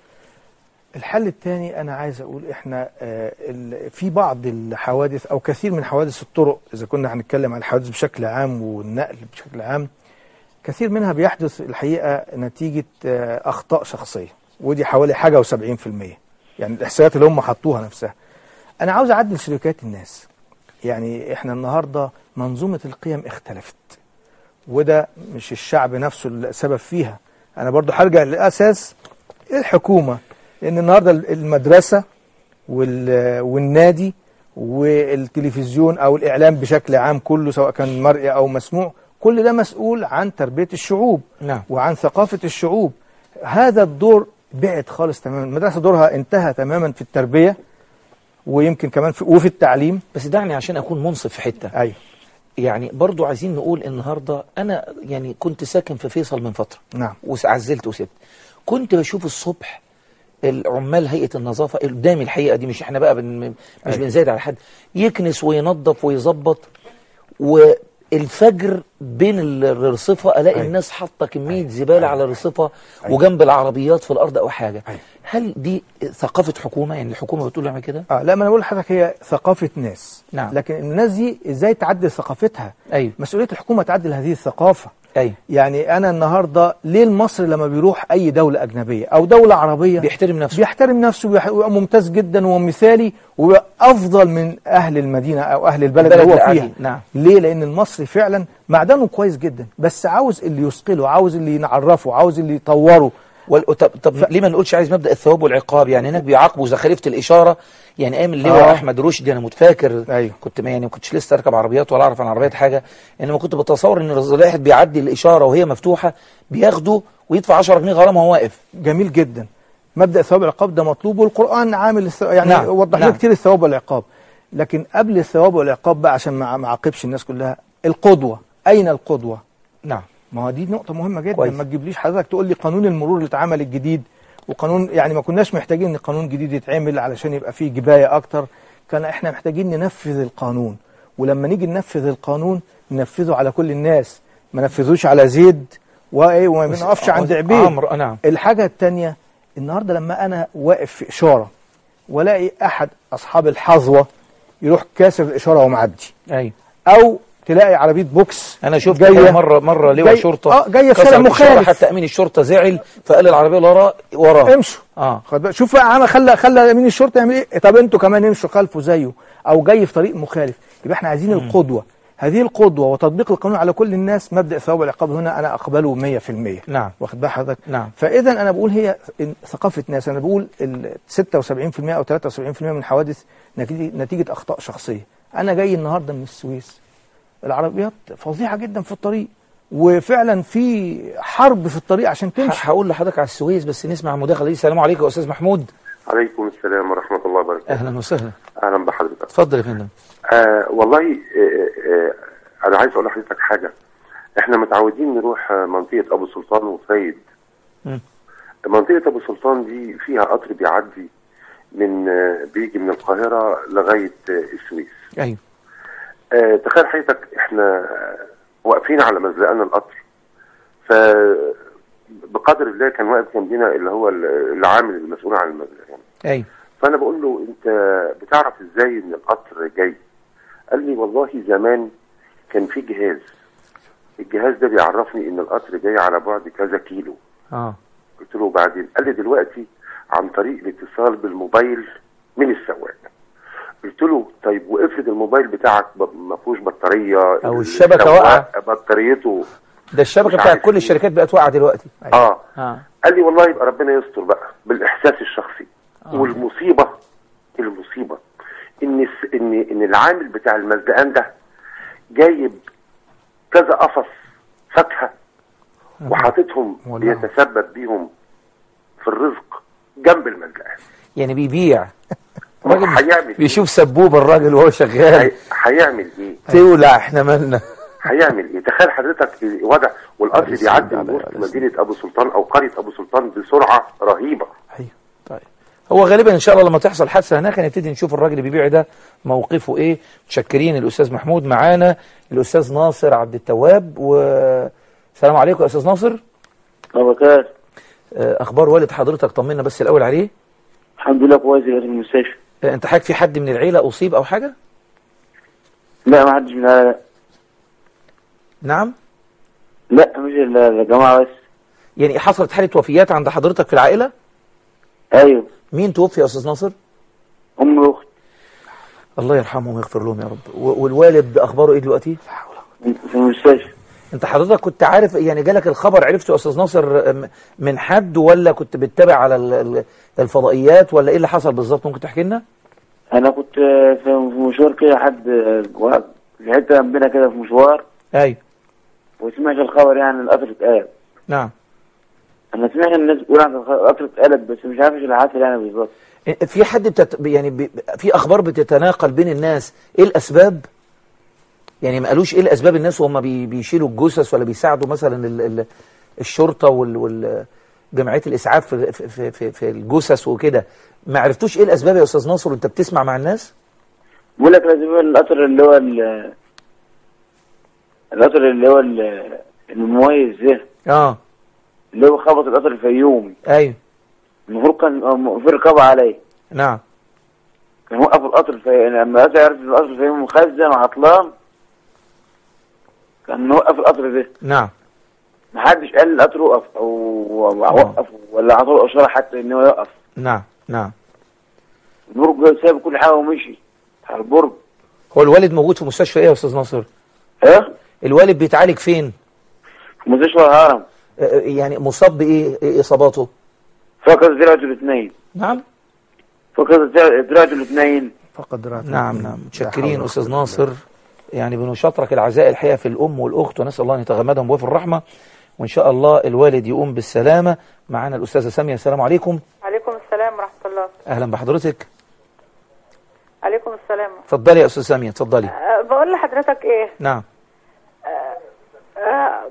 Speaker 3: الحل الثاني انا عايز اقول احنا آه، ال- في بعض الحوادث او كثير من حوادث الطرق اذا كنا هنتكلم عن الحوادث بشكل عام والنقل بشكل عام كثير منها بيحدث الحقيقه نتيجه آه، اخطاء شخصيه ودي حوالي حاجه و70% يعني الاحصائيات اللي هم حطوها نفسها انا عاوز اعدل سلوكيات الناس يعني احنا النهارده منظومه القيم اختلفت وده مش الشعب نفسه السبب فيها انا برضو هرجع للاساس الحكومه لان النهارده المدرسه وال- والنادي والتلفزيون او الاعلام بشكل عام كله سواء كان مرئي او مسموع كل ده مسؤول عن تربيه الشعوب
Speaker 2: نعم.
Speaker 3: وعن ثقافه الشعوب هذا الدور بعد خالص تماما المدرسه دورها انتهى تماما في التربيه ويمكن كمان في وفي التعليم
Speaker 2: بس دعني عشان اكون منصف في حتة
Speaker 3: ايوه
Speaker 2: يعني برضو عايزين نقول النهاردة انا يعني كنت ساكن في فيصل من فترة
Speaker 3: نعم
Speaker 2: وعزلت وسبت كنت بشوف الصبح العمال هيئة النظافة قدامي الحقيقة دي مش احنا بقى بن مش بنزايد على حد يكنس وينظف ويظبط والفجر بين الرصفة الاقي
Speaker 3: أيوة.
Speaker 2: الناس حاطة كمية زبالة على الرصفة وجنب العربيات في الارض او حاجة
Speaker 3: أيوة.
Speaker 2: هل دي ثقافة حكومة يعني الحكومة بتقول اعمل كده
Speaker 3: اه لا ما انا بقول لحضرتك هي ثقافه ناس
Speaker 2: نعم.
Speaker 3: لكن الناس دي ازاي تعدل ثقافتها
Speaker 2: ايوه
Speaker 3: مسؤوليه الحكومه تعدل هذه الثقافه
Speaker 2: ايوه
Speaker 3: يعني انا النهارده ليه المصري لما بيروح اي دوله اجنبيه او دوله عربيه
Speaker 2: بيحترم نفسه
Speaker 3: بيحترم نفسه ويح- ويبقى ممتاز جدا ومثالي ويبقى افضل من اهل المدينه او اهل البلد
Speaker 2: البلد
Speaker 3: اللي هو
Speaker 2: اللي
Speaker 3: فيها
Speaker 2: قاعدين، نعم.
Speaker 3: ليه لان المصري فعلا معدنه كويس جدا بس عاوز اللي يثقله عاوز اللي ينعرفه عاوز اللي يطوره
Speaker 2: وال... طب, طب ليه ما نقولش عايز مبدأ الثواب والعقاب يعني هناك بيعاقبوا إذا خالفت الإشارة يعني أيام اللواء
Speaker 3: آه.
Speaker 2: أحمد رشدي أنا متفاكر
Speaker 3: أيوه.
Speaker 2: كنت ما يعني ما كنتش لسه أركب عربيات ولا أعرف عن عربيات حاجة إنما كنت بتصور إن الواحد بيعدي الإشارة وهي مفتوحة بياخده ويدفع 10 جنيه غرامة وهو واقف
Speaker 3: جميل جدا مبدا الثواب والعقاب ده مطلوب والقران عامل الث... يعني
Speaker 2: نعم،
Speaker 3: وضح لنا
Speaker 2: نعم.
Speaker 3: كتير الثواب والعقاب لكن قبل الثواب والعقاب بقى عشان ما ما اعاقبش الناس كلها القدوه اين القدوه
Speaker 2: نعم
Speaker 3: ما هو دي نقطة مهمة جدا
Speaker 2: كويس.
Speaker 3: ما تجيبليش حضرتك تقول لي قانون المرور اللي اتعمل الجديد وقانون يعني ما كناش محتاجين ان قانون جديد يتعمل علشان يبقى فيه جباية اكتر كان احنا محتاجين ننفذ القانون ولما نيجي ننفذ القانون ننفذه على كل الناس ما ننفذوش على زيد وايه وما بنقفش عند عبيد
Speaker 2: عمرو نعم
Speaker 3: الحاجة التانية النهاردة لما أنا واقف في إشارة ولاقي أحد أصحاب الحظوة يروح كاسر الإشارة ومعدي
Speaker 2: أيوه
Speaker 3: أو تلاقي عربية بوكس
Speaker 2: أنا شفت
Speaker 3: جاية
Speaker 2: مرة مرة لواء
Speaker 3: جاي-
Speaker 2: شرطة
Speaker 3: آه، جاية في
Speaker 2: كسر
Speaker 3: شارع
Speaker 2: الإشارة،
Speaker 3: مخالف.
Speaker 2: حتى أمين الشرطة زعل فقال العربية اللي وراه وراه
Speaker 3: امشوا
Speaker 2: اه
Speaker 3: خد بالك شوف بقى عمل خلى خلى امين الشرطه يعمل ايه طب انتوا كمان امشوا خلفه زيه او جاي في طريق مخالف يبقى احنا عايزين القدوه هذه القدوه وتطبيق القانون على كل الناس مبدا الثواب والعقاب هنا انا اقبله 100%
Speaker 2: نعم.
Speaker 3: واخد بال حضرتك
Speaker 2: نعم.
Speaker 3: فاذا انا بقول هي إن ثقافه ناس انا بقول ال 76% او 73% من الحوادث نتيجه نتيجه اخطاء شخصيه انا جاي النهارده من السويس العربيات فظيعه جدا في الطريق وفعلا في حرب في الطريق عشان تمشي
Speaker 2: ه- هقول لحضرتك على السويس بس نسمع المداخلة دي السلام عليكم يا أستاذ محمود
Speaker 6: عليكم السلام ورحمة الله وبركاته
Speaker 2: أهلا وسهلا
Speaker 6: أهلا بحضرتك
Speaker 2: اتفضل يا فندم
Speaker 6: آه والله آه آه أنا عايز أقول لحضرتك حاجة إحنا متعودين نروح آه، منطقة أبو سلطان وفايد
Speaker 2: مم.
Speaker 6: منطقة أبو سلطان دي فيها قطر بيعدي من آه بيجي من القاهرة لغاية آه السويس
Speaker 2: أيوه
Speaker 6: آه تخيل حضرتك إحنا آه، واقفين على مزلقان القطر ف بقدر الله كان واقف جنبنا اللي هو العامل المسؤول عن المزلقان
Speaker 2: أيوه
Speaker 6: فانا بقول له انت بتعرف ازاي ان القطر جاي قال لي والله زمان كان في جهاز الجهاز ده بيعرفني ان القطر جاي على بعد كذا كيلو
Speaker 2: اه
Speaker 6: قلت له بعدين قال لي دلوقتي عن طريق الاتصال بالموبايل من السواق قلت له طيب وافرض الموبايل بتاعك ب- ما فيهوش بطاريه
Speaker 2: أو الشبكة
Speaker 6: السواق
Speaker 2: واقعة.
Speaker 6: بطاريته
Speaker 2: ده الشبكة
Speaker 6: مش
Speaker 2: بتاعت
Speaker 6: عارف
Speaker 2: كل
Speaker 6: إيه.
Speaker 2: الشركات بقت واقعة دلوقتي
Speaker 6: اه
Speaker 2: اه
Speaker 6: قال لي والله يبقى ربنا يستر بقى بالاحساس الشخصي
Speaker 2: آه.
Speaker 6: والمصيبه المصيبه ان الس- ان ان العامل بتاع المزدقان ده جايب كذا قفص فاكهه وحاططهم
Speaker 3: والله.
Speaker 6: بيتسبب بيهم في الرزق جنب المزدقان
Speaker 2: يعني بيبيع
Speaker 6: ما هو
Speaker 2: راجل
Speaker 6: هيعمل إيه؟
Speaker 2: بيشوف سبوب الراجل وهو شغال
Speaker 6: هي- هيعمل ايه؟
Speaker 2: تولع احنا مالنا
Speaker 6: هيعمل ايه؟ تخيل حضرتك وضع والقطر
Speaker 3: عليه
Speaker 6: بيعدي
Speaker 3: السلام،
Speaker 6: من وسط
Speaker 3: عليه السلام.
Speaker 6: مدينه ابو سلطان او قريه ابو سلطان بسرعه رهيبه
Speaker 3: ايوه طيب
Speaker 2: هو غالبا ان شاء الله لما تحصل حادثه هناك هنبتدي نشوف الراجل اللي بيبيع ده موقفه ايه متشكرين الاستاذ محمود معانا الاستاذ ناصر عبد التواب والسلام عليكم يا استاذ ناصر
Speaker 7: بركات
Speaker 2: آه، اخبار والد حضرتك طمنا بس الاول عليه
Speaker 7: الحمد لله كويس في المستشفى
Speaker 2: آه، انت حضرتك في حد من العيله اصيب او حاجه
Speaker 7: لا ما حدش من لا
Speaker 2: نعم
Speaker 7: لا مش ال- الجماعة بس
Speaker 2: يعني حصلت حاله وفيات عند حضرتك في العائله
Speaker 7: ايوه
Speaker 2: مين توفي يا استاذ ناصر
Speaker 7: ام الاخت
Speaker 2: الله يرحمهم ويغفر لهم يا رب و- والوالد اخباره ايه دلوقتي
Speaker 7: في المستشفى
Speaker 2: انت حضرتك كنت عارف يعني جالك الخبر عرفته يا استاذ ناصر م- من حد ولا كنت بتتابع على ال- ال- الفضائيات ولا ايه اللي حصل بالظبط ممكن تحكي لنا
Speaker 7: انا كنت في في مشوار كده حد جوا- في حته جنبنا كده في مشوار
Speaker 2: ايوه
Speaker 7: وسمعت الخبر يعني القطر اتقلب
Speaker 2: نعم
Speaker 7: انا سمعت الناس بتقول عن القطر اتقلب بس مش عارف ايش اللي حصل يعني بالظبط
Speaker 2: في حد بتت... يعني ب... في اخبار بتتناقل بين الناس ايه الاسباب يعني ما قالوش ايه الاسباب الناس وهم بي... بيشيلوا الجثث ولا بيساعدوا مثلا ال... ال... الشرطه وال... وال... جمعيه الاسعاف في في في, في الجثث وكده ما عرفتوش ايه الاسباب يا استاذ ناصر وانت بتسمع مع الناس
Speaker 7: بقول لك لازم القطر اللي هو ال- القطر اللي هو ال- المميز ده
Speaker 2: اه
Speaker 7: اللي هو خبط القطر الفيومي
Speaker 2: ايوه
Speaker 7: المفروض كان في رقابه عليه
Speaker 2: نعم
Speaker 7: كان وقف القطر الفيومي لما القطر عرف إن القطر الفيومي مخزن وعطلان كان وقف القطر ده
Speaker 2: نعم
Speaker 7: محدش قال القطر وقف او وقف ولا عطوا اشاره حتى ان هو يقف
Speaker 2: نعم نعم
Speaker 7: البرج ساب كل حاجه ومشي على البرج
Speaker 2: هو الوالد موجود في مستشفى ايه يا استاذ ناصر
Speaker 7: ها
Speaker 2: الوالد بيتعالج فين
Speaker 7: في مستشفى الهرم
Speaker 2: آه، آه، يعني مصاب بايه ايه اصاباته
Speaker 7: فقد دراعته الاثنين
Speaker 2: نعم
Speaker 7: فقد دراعته الاثنين
Speaker 3: فقد رأت
Speaker 2: نعم نعم
Speaker 3: لا
Speaker 2: متشكرين
Speaker 3: حول
Speaker 2: استاذ
Speaker 3: ولا قوة
Speaker 2: ناصر يعني بنشاطرك العزاء الحقيقه في الام والاخت ونسال الله ان يتغمدهم بوافي الرحمه وان شاء الله الوالد يقوم بالسلامه معنا الاستاذه ساميه السلام عليكم
Speaker 8: عليكم السلام ورحمة الله
Speaker 2: اهلا بحضرتك
Speaker 8: عليكم السلام
Speaker 2: اتفضلي يا استاذ ساميه اتفضلي
Speaker 8: أه بقول لحضرتك ايه
Speaker 2: نعم
Speaker 8: أه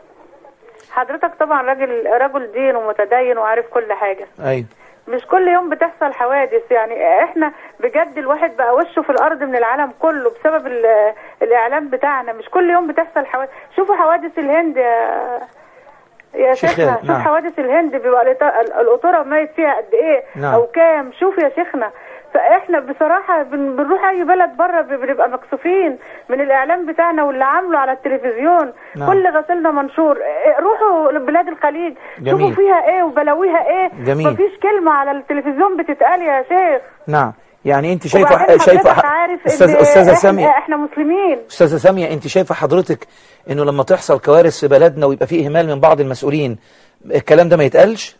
Speaker 8: حضرتك طبعا راجل رجل دين ومتدين وعارف كل حاجة
Speaker 2: ايوه
Speaker 8: مش كل يوم بتحصل حوادث يعني احنا بجد الواحد بقى وشه في الارض من العالم كله بسبب ال- الاعلام بتاعنا مش كل يوم بتحصل حوادث شوفوا حوادث الهند يا يا
Speaker 2: شيخ
Speaker 8: شيخنا
Speaker 2: خالد،
Speaker 8: شوف
Speaker 2: نعم.
Speaker 8: حوادث الهند بيبقى الإط- القطوره ميت فيها قد ايه
Speaker 2: نعم.
Speaker 8: او كام شوف يا شيخنا فاحنا بصراحه بن- بنروح اي بلد بره بنبقى مكسوفين من الاعلام بتاعنا واللي عامله على التلفزيون
Speaker 2: نعم.
Speaker 8: كل غسيلنا منشور إيه، روحوا لبلاد الخليج
Speaker 2: جميل.
Speaker 8: شوفوا فيها ايه وبلاويها ايه
Speaker 2: جميل.
Speaker 8: مفيش كلمه على التلفزيون بتتقال يا شيخ
Speaker 2: نعم يعني انت شايفه
Speaker 8: وبعدين
Speaker 2: شايفه
Speaker 8: حضرتك عارف
Speaker 2: استاذ
Speaker 8: إن
Speaker 2: استاذه
Speaker 8: إحنا-
Speaker 2: ساميه
Speaker 8: احنا مسلمين
Speaker 2: استاذه ساميه انت شايفه حضرتك انه لما تحصل كوارث في بلدنا ويبقى فيه اهمال من بعض المسؤولين الكلام ده ما يتقالش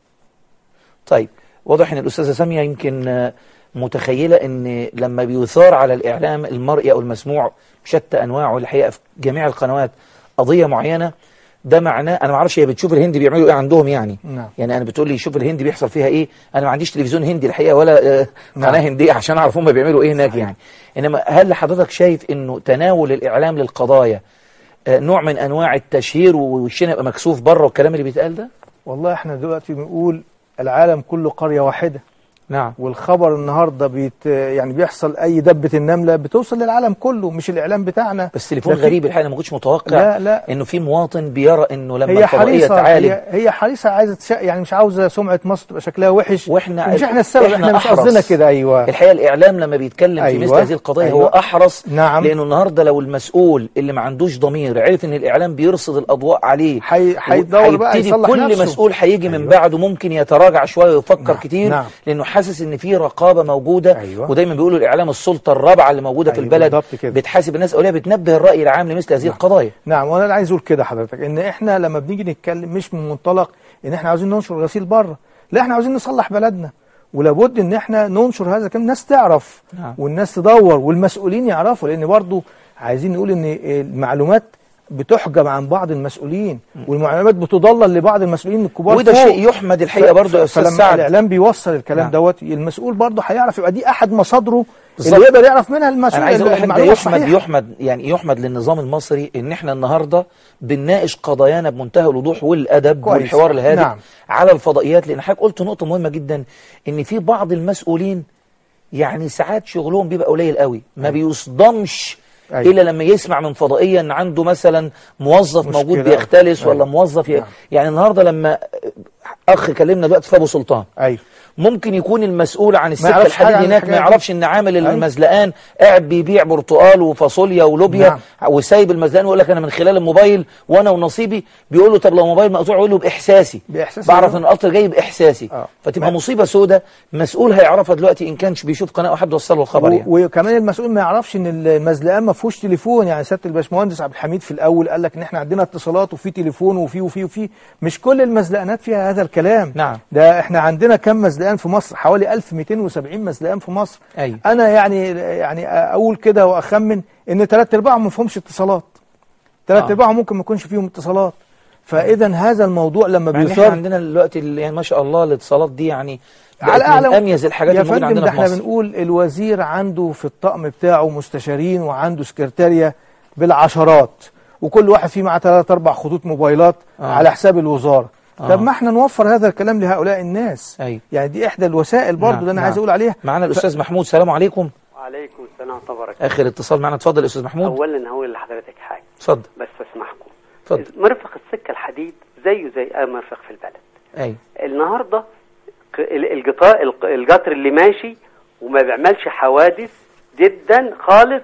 Speaker 2: طيب واضح ان الاستاذه ساميه يمكن آه، متخيله ان لما بيثار على الاعلام المرئي او المسموع بشتى انواعه الحقيقه في جميع القنوات قضيه معينه ده معناه انا ما اعرفش هي بتشوف الهند بيعملوا ايه عندهم يعني
Speaker 3: نعم.
Speaker 2: يعني انا بتقول لي شوف الهند بيحصل فيها ايه انا ما عنديش تلفزيون هندي الحقيقه ولا آه، قناه هنديه عشان اعرف هم بيعملوا ايه هناك يعني انما هل حضرتك شايف انه تناول الاعلام للقضايا آه، نوع من انواع التشهير ووشنا يبقى مكسوف بره والكلام اللي بيتقال ده
Speaker 3: والله احنا دلوقتي بنقول العالم كله قرية واحدة
Speaker 2: نعم
Speaker 3: والخبر النهارده بيت يعني بيحصل اي دبة النملة بتوصل للعالم كله مش الاعلام بتاعنا
Speaker 2: بس تليفون
Speaker 3: ده في-
Speaker 2: غريب الحقيقه انا ما كنتش متوقع
Speaker 3: لا لا
Speaker 2: انه في مواطن بيرى انه لما
Speaker 3: هي
Speaker 2: الفضائيه
Speaker 3: حريصة
Speaker 2: تعالج
Speaker 3: هي, هي حريصة عايزة تش... يعني مش عاوزة سمعة مصر تبقى شكلها وحش
Speaker 2: واحنا
Speaker 3: مش احنا السبب احنا, مش
Speaker 2: أحرص.
Speaker 3: قصدنا كده ايوه
Speaker 2: الحقيقه الاعلام لما بيتكلم في مثل
Speaker 3: أيوة.
Speaker 2: هذه القضايا
Speaker 3: أيوة.
Speaker 2: هو احرص
Speaker 3: نعم.
Speaker 2: لانه النهارده لو المسؤول اللي ما عندوش ضمير عرف ان الاعلام بيرصد الاضواء عليه
Speaker 3: حي- هيدور بقى
Speaker 2: هيبتدي
Speaker 3: يصلح
Speaker 2: كل
Speaker 3: نفسه.
Speaker 2: مسؤول هيجي من بعده ممكن يتراجع شويه ويفكر
Speaker 3: نعم.
Speaker 2: كتير
Speaker 3: نعم.
Speaker 2: لانه حاسس ان في رقابه موجوده
Speaker 3: أيوة.
Speaker 2: ودايما بيقولوا الاعلام السلطه الرابعه اللي موجوده في
Speaker 3: أيوة،
Speaker 2: البلد
Speaker 3: بالضبط كده.
Speaker 2: بتحاسب الناس اولياء بتنبه الراي العام لمثل هذه القضايا
Speaker 3: نعم وانا عايز اقول كده حضرتك ان احنا لما بنيجي نتكلم مش من منطلق ان احنا عاوزين ننشر غسيل بره لا احنا عاوزين نصلح بلدنا ولابد ان احنا ننشر هذا الكلام الناس تعرف
Speaker 2: نعم.
Speaker 3: والناس تدور والمسؤولين يعرفوا لان برضو عايزين نقول ان المعلومات بتحجب عن بعض المسؤولين والمعلومات بتضلل لبعض المسؤولين الكبار
Speaker 2: وده
Speaker 3: فوق.
Speaker 2: شيء يحمد الحقيقه برضه يا استاذ
Speaker 3: فلما
Speaker 2: سعد
Speaker 3: الاعلام بيوصل الكلام
Speaker 2: نعم.
Speaker 3: دوت المسؤول برضه هيعرف يبقى دي احد مصادره
Speaker 2: بالظبط.
Speaker 3: اللي يقدر يعرف منها المسؤول
Speaker 2: انا عايز اقول لحضرتك ده
Speaker 3: المعلومة
Speaker 2: يحمد
Speaker 3: الصحيحة.
Speaker 2: يحمد يعني يحمد للنظام المصري ان احنا النهارده بنناقش قضايانا بمنتهى الوضوح والادب
Speaker 3: كويس.
Speaker 2: والحوار الهادئ
Speaker 3: نعم.
Speaker 2: على الفضائيات لان حضرتك قلت نقطه مهمه جدا ان في بعض المسؤولين يعني ساعات شغلهم بيبقى قليل قوي ما بيصدمش
Speaker 3: أيوة.
Speaker 2: الا لما يسمع من فضائيه ان عنده مثلا موظف
Speaker 3: مشكلة.
Speaker 2: موجود بيختلس ولا
Speaker 3: أيوة.
Speaker 2: موظف ي...
Speaker 3: نعم.
Speaker 2: يعني النهارده لما اخ كلمنا دلوقتي في ابو سلطان
Speaker 3: ايوه
Speaker 2: ممكن يكون المسؤول عن السكه
Speaker 3: يعرفش حاجة
Speaker 2: الحديد
Speaker 3: عن
Speaker 2: هناك ما
Speaker 3: الحاجات دي.
Speaker 2: يعرفش ان عامل
Speaker 3: أيوة.
Speaker 2: المزلقان قاعد بيبيع برتقال وفاصوليا ولوبيا
Speaker 3: نعم.
Speaker 2: وسايب المزلقان ويقول لك انا من خلال الموبايل وانا ونصيبي بيقول له طب لو موبايل مقطوع يقول له باحساسي
Speaker 3: بإحساسي
Speaker 2: بعرف
Speaker 3: أيوة.
Speaker 2: ان القطر جاي باحساسي
Speaker 3: آه.
Speaker 2: فتبقى مصيبه سودة مسؤول هيعرفها دلوقتي ان كانش بيشوف قناه وحد وصل له الخبر
Speaker 3: و-
Speaker 2: يعني
Speaker 3: وكمان المسؤول ما يعرفش ان المزلقان ما فيهوش تليفون يعني سياده الباشمهندس عبد الحميد في الاول قال لك ان احنا عندنا اتصالات وفي تليفون وفي وفي وفي مش كل المزلقانات فيها هذا الكلام
Speaker 2: نعم.
Speaker 3: ده احنا عندنا كم مزلقان في مصر حوالي 1270 مزلقان في مصر
Speaker 2: أيوة.
Speaker 3: انا يعني يعني اقول كده واخمن ان ثلاث ارباعهم ما فيهمش اتصالات ثلاث
Speaker 2: آه.
Speaker 3: ارباعهم ممكن ما يكونش فيهم اتصالات فاذا هذا الموضوع لما
Speaker 2: مع ان احنا
Speaker 3: بيثار
Speaker 2: عندنا دلوقتي ال- يعني ما شاء الله الاتصالات دي يعني
Speaker 3: على
Speaker 2: بقت
Speaker 3: اعلى
Speaker 2: من اميز الحاجات
Speaker 3: يا
Speaker 2: الموجوده
Speaker 3: فندم
Speaker 2: عندنا
Speaker 3: ده
Speaker 2: في
Speaker 3: احنا
Speaker 2: مصر
Speaker 3: بنقول الوزير عنده في الطقم بتاعه مستشارين وعنده سكرتارية بالعشرات وكل واحد فيه معاه ثلاث اربع خطوط موبايلات
Speaker 2: آه.
Speaker 3: على حساب الوزاره
Speaker 2: آه.
Speaker 3: طب ما احنا نوفر هذا الكلام لهؤلاء الناس
Speaker 2: أيوة.
Speaker 3: يعني دي احدى الوسائل برضه
Speaker 2: نعم،
Speaker 3: اللي انا
Speaker 2: نعم.
Speaker 3: عايز اقول عليها
Speaker 2: معانا الاستاذ محمود سلام عليكم
Speaker 9: وعليكم السلام ورحمة الله وبركاته
Speaker 2: اخر اتصال معنا اتفضل يا استاذ محمود
Speaker 9: أولا هقول لحضرتك حاجة
Speaker 2: اتفضل
Speaker 9: بس أسمحكم
Speaker 2: اتفضل
Speaker 9: مرفق السكة الحديد زيه زي أي مرفق في البلد
Speaker 2: ايوه
Speaker 9: النهاردة ق- ال- القطار الق- القطر اللي ماشي وما بيعملش حوادث جدا خالص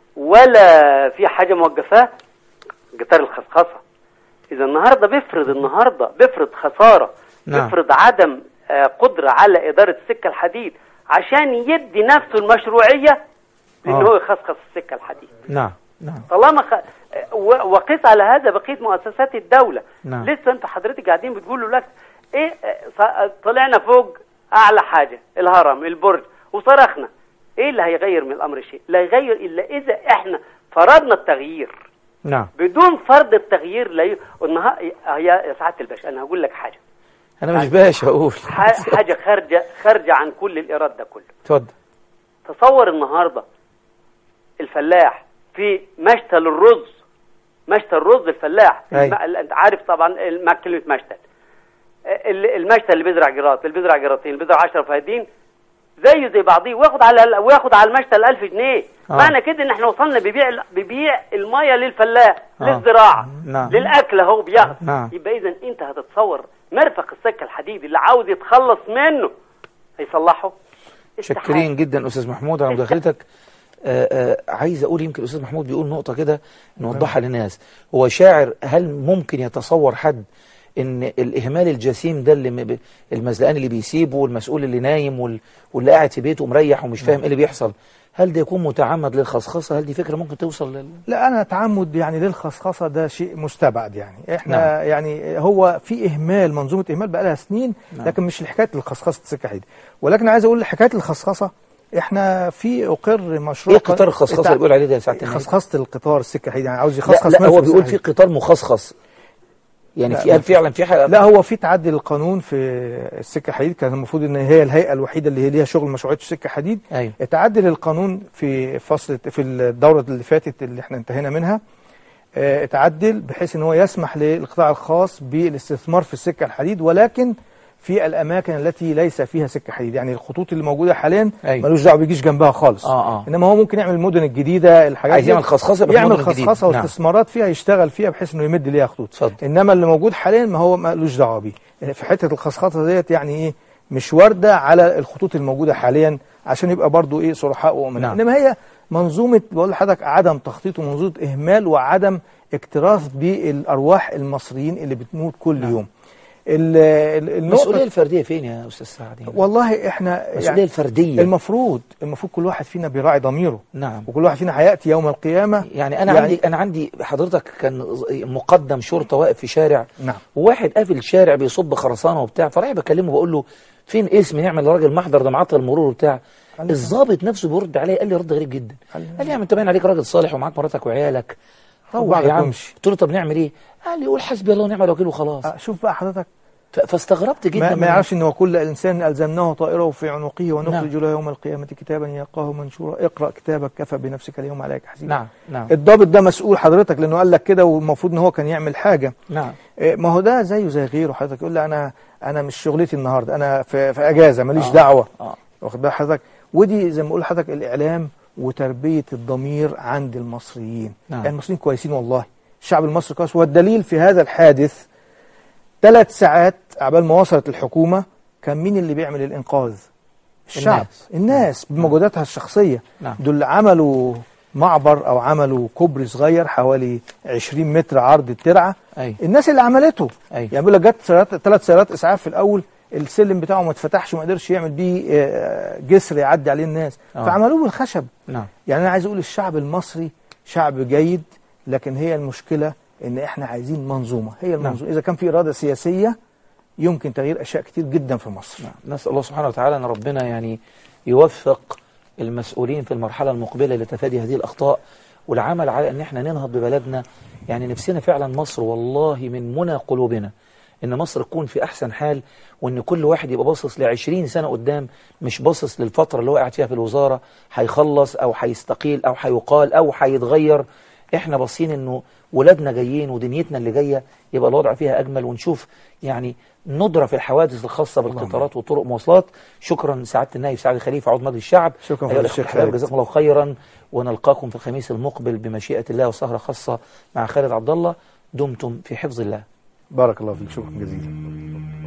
Speaker 9: ولا في حاجة موقفاه قطار الخصخصة إذا النهاردة بيفرض النهاردة بيفرض خسارة
Speaker 2: نعم.
Speaker 9: بيفرض عدم آه، قدرة على إدارة السكة الحديد عشان يدي نفسه المشروعية لأن
Speaker 2: آه.
Speaker 9: هو يخصخص السكة الحديد
Speaker 2: نعم نعم
Speaker 9: طالما خ... و- وقيس على هذا بقيه مؤسسات الدوله
Speaker 2: نعم.
Speaker 9: لسه انت حضرتك قاعدين بتقولوا لك ايه ص- طلعنا فوق اعلى حاجه الهرم البرج وصرخنا ايه اللي هيغير من الامر شيء لا يغير الا اذا احنا فرضنا التغيير
Speaker 2: نعم
Speaker 9: بدون فرض التغيير لا ي... والنها... يا يا سعاده الباشا انا هقول لك حاجه
Speaker 2: انا مش باش اقول
Speaker 9: ح... حاجه خارجه خارجه عن كل الايراد ده كله
Speaker 2: اتفضل
Speaker 9: تصور النهارده الفلاح في مشتل الرز مشتل الرز الفلاح
Speaker 2: أي.
Speaker 9: الم... ال- انت عارف طبعا ال- ما كلمه مشتل ال- المشتل اللي بيزرع جرات اللي بيزرع جراتين اللي بيزرع 10 فايدين زيه زي بعضيه وياخد على ال- وياخد على المشتل 1000 جنيه
Speaker 2: آه.
Speaker 9: معنى كده ان احنا وصلنا ببيع ال- ببيع الميه للفلاح
Speaker 2: آه.
Speaker 9: للزراعه
Speaker 2: نعم.
Speaker 9: للاكل اهو بياخد
Speaker 2: نعم.
Speaker 9: يبقى اذا انت هتتصور مرفق السكه الحديد اللي عاوز يتخلص منه هيصلحه استحالة.
Speaker 2: شاكرين جدا استاذ محمود على مداخلتك آه آه عايز اقول يمكن الاستاذ محمود بيقول نقطه كده نوضحها للناس هو شاعر هل ممكن يتصور حد ان الاهمال الجسيم ده اللي م- ب- المزلقان اللي بيسيبه والمسؤول اللي نايم وال- واللي قاعد في بيته مريح ومش فاهم ايه اللي بيحصل هل ده يكون متعمد للخصخصه هل دي فكره ممكن توصل لل...
Speaker 3: لا انا تعمد يعني للخصخصه ده شيء مستبعد يعني احنا
Speaker 2: نعم.
Speaker 3: نعم. يعني هو في اهمال منظومه اهمال بقى لها سنين
Speaker 2: نعم.
Speaker 3: نعم. لكن مش لحكايه الخصخصه السكه حديد ولكن عايز اقول حكايه الخصخصه احنا في اقر مشروع
Speaker 2: ايه قطار الخصخصه اللي بيقول عليه ده يا سعاده النبي؟
Speaker 3: خصخصه القطار السكه حديد يعني عاوز
Speaker 2: لا,
Speaker 3: يخصخص
Speaker 2: لا هو
Speaker 3: مرفق
Speaker 2: بيقول
Speaker 3: السكة
Speaker 2: في قطار مخصخص يعني
Speaker 3: لا،
Speaker 2: في هل
Speaker 3: ما
Speaker 2: فعلا في حاجه
Speaker 3: لا هو في تعدي للقانون في السكه حديد كان المفروض ان هي الهيئه الوحيده اللي هي ليها شغل مشروعات السكه حديد
Speaker 2: ايوه
Speaker 3: اتعدي للقانون في فصل في الدوره اللي فاتت اللي احنا انتهينا منها اه، اتعدل بحيث ان هو يسمح للقطاع الخاص بالاستثمار في السكه الحديد ولكن في الاماكن التي ليس فيها سكه حديد يعني الخطوط اللي موجوده حاليا
Speaker 2: أيوة.
Speaker 3: ملوش دعوه بيجيش جنبها خالص
Speaker 2: اه اه
Speaker 3: انما هو ممكن يعمل المدن الجديده الحاجات
Speaker 2: عايز
Speaker 3: دي.
Speaker 2: يعمل خصخصه يبقى في
Speaker 3: يعمل
Speaker 2: مدن جديدة.
Speaker 3: خصخصه
Speaker 2: نعم.
Speaker 3: واستثمارات فيها يشتغل فيها بحيث انه يمد ليها خطوط
Speaker 2: اتفضل
Speaker 3: انما اللي موجود حاليا ما هو مالوش دعوه بيه في حته الخصخصه ديت يعني ايه مش وارده على الخطوط الموجوده حاليا عشان يبقى برضو ايه صرحاء وامناء
Speaker 2: نعم.
Speaker 3: انما هي منظومه بقول لحضرتك عدم تخطيط ومنظومه اهمال وعدم اكتراث بالارواح المصريين اللي بتموت كل
Speaker 2: نعم.
Speaker 3: يوم ال- ال-
Speaker 2: المسؤوليه
Speaker 3: النقطه
Speaker 2: الفرديه فين يا استاذ سعد يعني؟
Speaker 3: والله احنا
Speaker 2: المسؤوليه الفرديه
Speaker 3: المفروض المفروض كل واحد فينا بيراعي ضميره
Speaker 2: نعم
Speaker 3: وكل واحد فينا هياتي يوم القيامه
Speaker 2: يعني انا
Speaker 3: يعني-
Speaker 2: عندي انا عندي حضرتك كان مقدم شرطه واقف في شارع
Speaker 3: نعم
Speaker 2: وواحد قافل الشارع بيصب خرسانه وبتاع فرايح بكلمه بقول له فين اسم نعمل لراجل محضر ده معطل المرور وبتاع الضابط نفسه بيرد عليا قال لي رد غريب جدا قال لي يا عم انت باين عليك راجل صالح ومعاك مراتك وعيالك روح
Speaker 3: بعضك
Speaker 2: يا عم
Speaker 3: وامشي.
Speaker 2: قلت له طب نعمل ايه قال لي قول حسبي الله ونعم الوكيل وخلاص
Speaker 3: آه، شوف بقى حضرتك
Speaker 2: ف- فاستغربت جدا
Speaker 3: ما,
Speaker 2: من-
Speaker 3: ما يعرفش ان هو كل انسان الزمناه طائره في عنقه ونخرج
Speaker 2: نعم.
Speaker 3: له يوم القيامه كتابا يلقاه منشورا اقرا كتابك كفى بنفسك اليوم عليك حسيبا
Speaker 2: نعم نعم
Speaker 3: الضابط ده مسؤول حضرتك لانه قال لك كده والمفروض ان هو كان يعمل حاجه
Speaker 2: نعم
Speaker 3: إيه، ما هو ده زيه زي غيره حضرتك يقول لي انا انا مش شغلتي النهارده انا في, في اجازه ماليش
Speaker 2: آه.
Speaker 3: دعوه
Speaker 2: آه.
Speaker 3: واخد بال حضرتك ودي زي ما بقول لحضرتك الاعلام وتربيه الضمير عند المصريين
Speaker 2: نعم.
Speaker 3: يعني المصريين كويسين والله الشعب المصري كويس والدليل في هذا الحادث ثلاث ساعات عبال ما وصلت الحكومه كان مين اللي بيعمل الانقاذ الشعب
Speaker 2: الناس.
Speaker 3: الناس بمجهوداتها الشخصيه
Speaker 2: نعم.
Speaker 3: دول عملوا معبر او عملوا كوبري صغير حوالي 20 متر عرض الترعه
Speaker 2: أي.
Speaker 3: الناس اللي عملته
Speaker 2: أي.
Speaker 3: يعني بيقول لك جت سيارات ثلاث سيارات اسعاف في الاول السلم بتاعه ما اتفتحش وما قدرش يعمل بيه آه، جسر يعدي عليه الناس
Speaker 2: آه.
Speaker 3: فعملوه بالخشب
Speaker 2: نعم
Speaker 3: يعني انا عايز اقول الشعب المصري شعب جيد لكن هي المشكله ان احنا عايزين منظومه هي المنظومه اذا كان في اراده سياسيه يمكن تغيير اشياء كتير جدا في مصر
Speaker 2: نسأل الله سبحانه وتعالى أن ربنا يعني يوفق المسؤولين في المرحلة المقبلة لتفادي هذه الأخطاء والعمل على أن احنا ننهض ببلدنا يعني نفسنا فعلا مصر والله من منى قلوبنا ان مصر تكون في احسن حال وان كل واحد يبقى باصص ل 20 سنه قدام مش باصص للفتره اللي هو قاعد فيها في الوزاره هيخلص او هيستقيل او هيقال او هيتغير احنا باصين انه ولادنا جايين ودنيتنا اللي جايه يبقى الوضع فيها اجمل ونشوف يعني ندرة في الحوادث الخاصة بالقطارات وطرق مواصلات شكرا سعادة النائب سعد خليفة عضو مجلس الشعب
Speaker 3: شكرا
Speaker 2: أيها
Speaker 3: فضيلة
Speaker 2: الأخوة
Speaker 3: الشيخ
Speaker 2: الأحباب،
Speaker 3: خالد.
Speaker 2: جزاكم الله خيرا ونلقاكم في الخميس المقبل بمشيئة الله وسهرة خاصة مع خالد عبد الله دمتم في حفظ الله
Speaker 3: بارك الله فيك شكرا جزيلا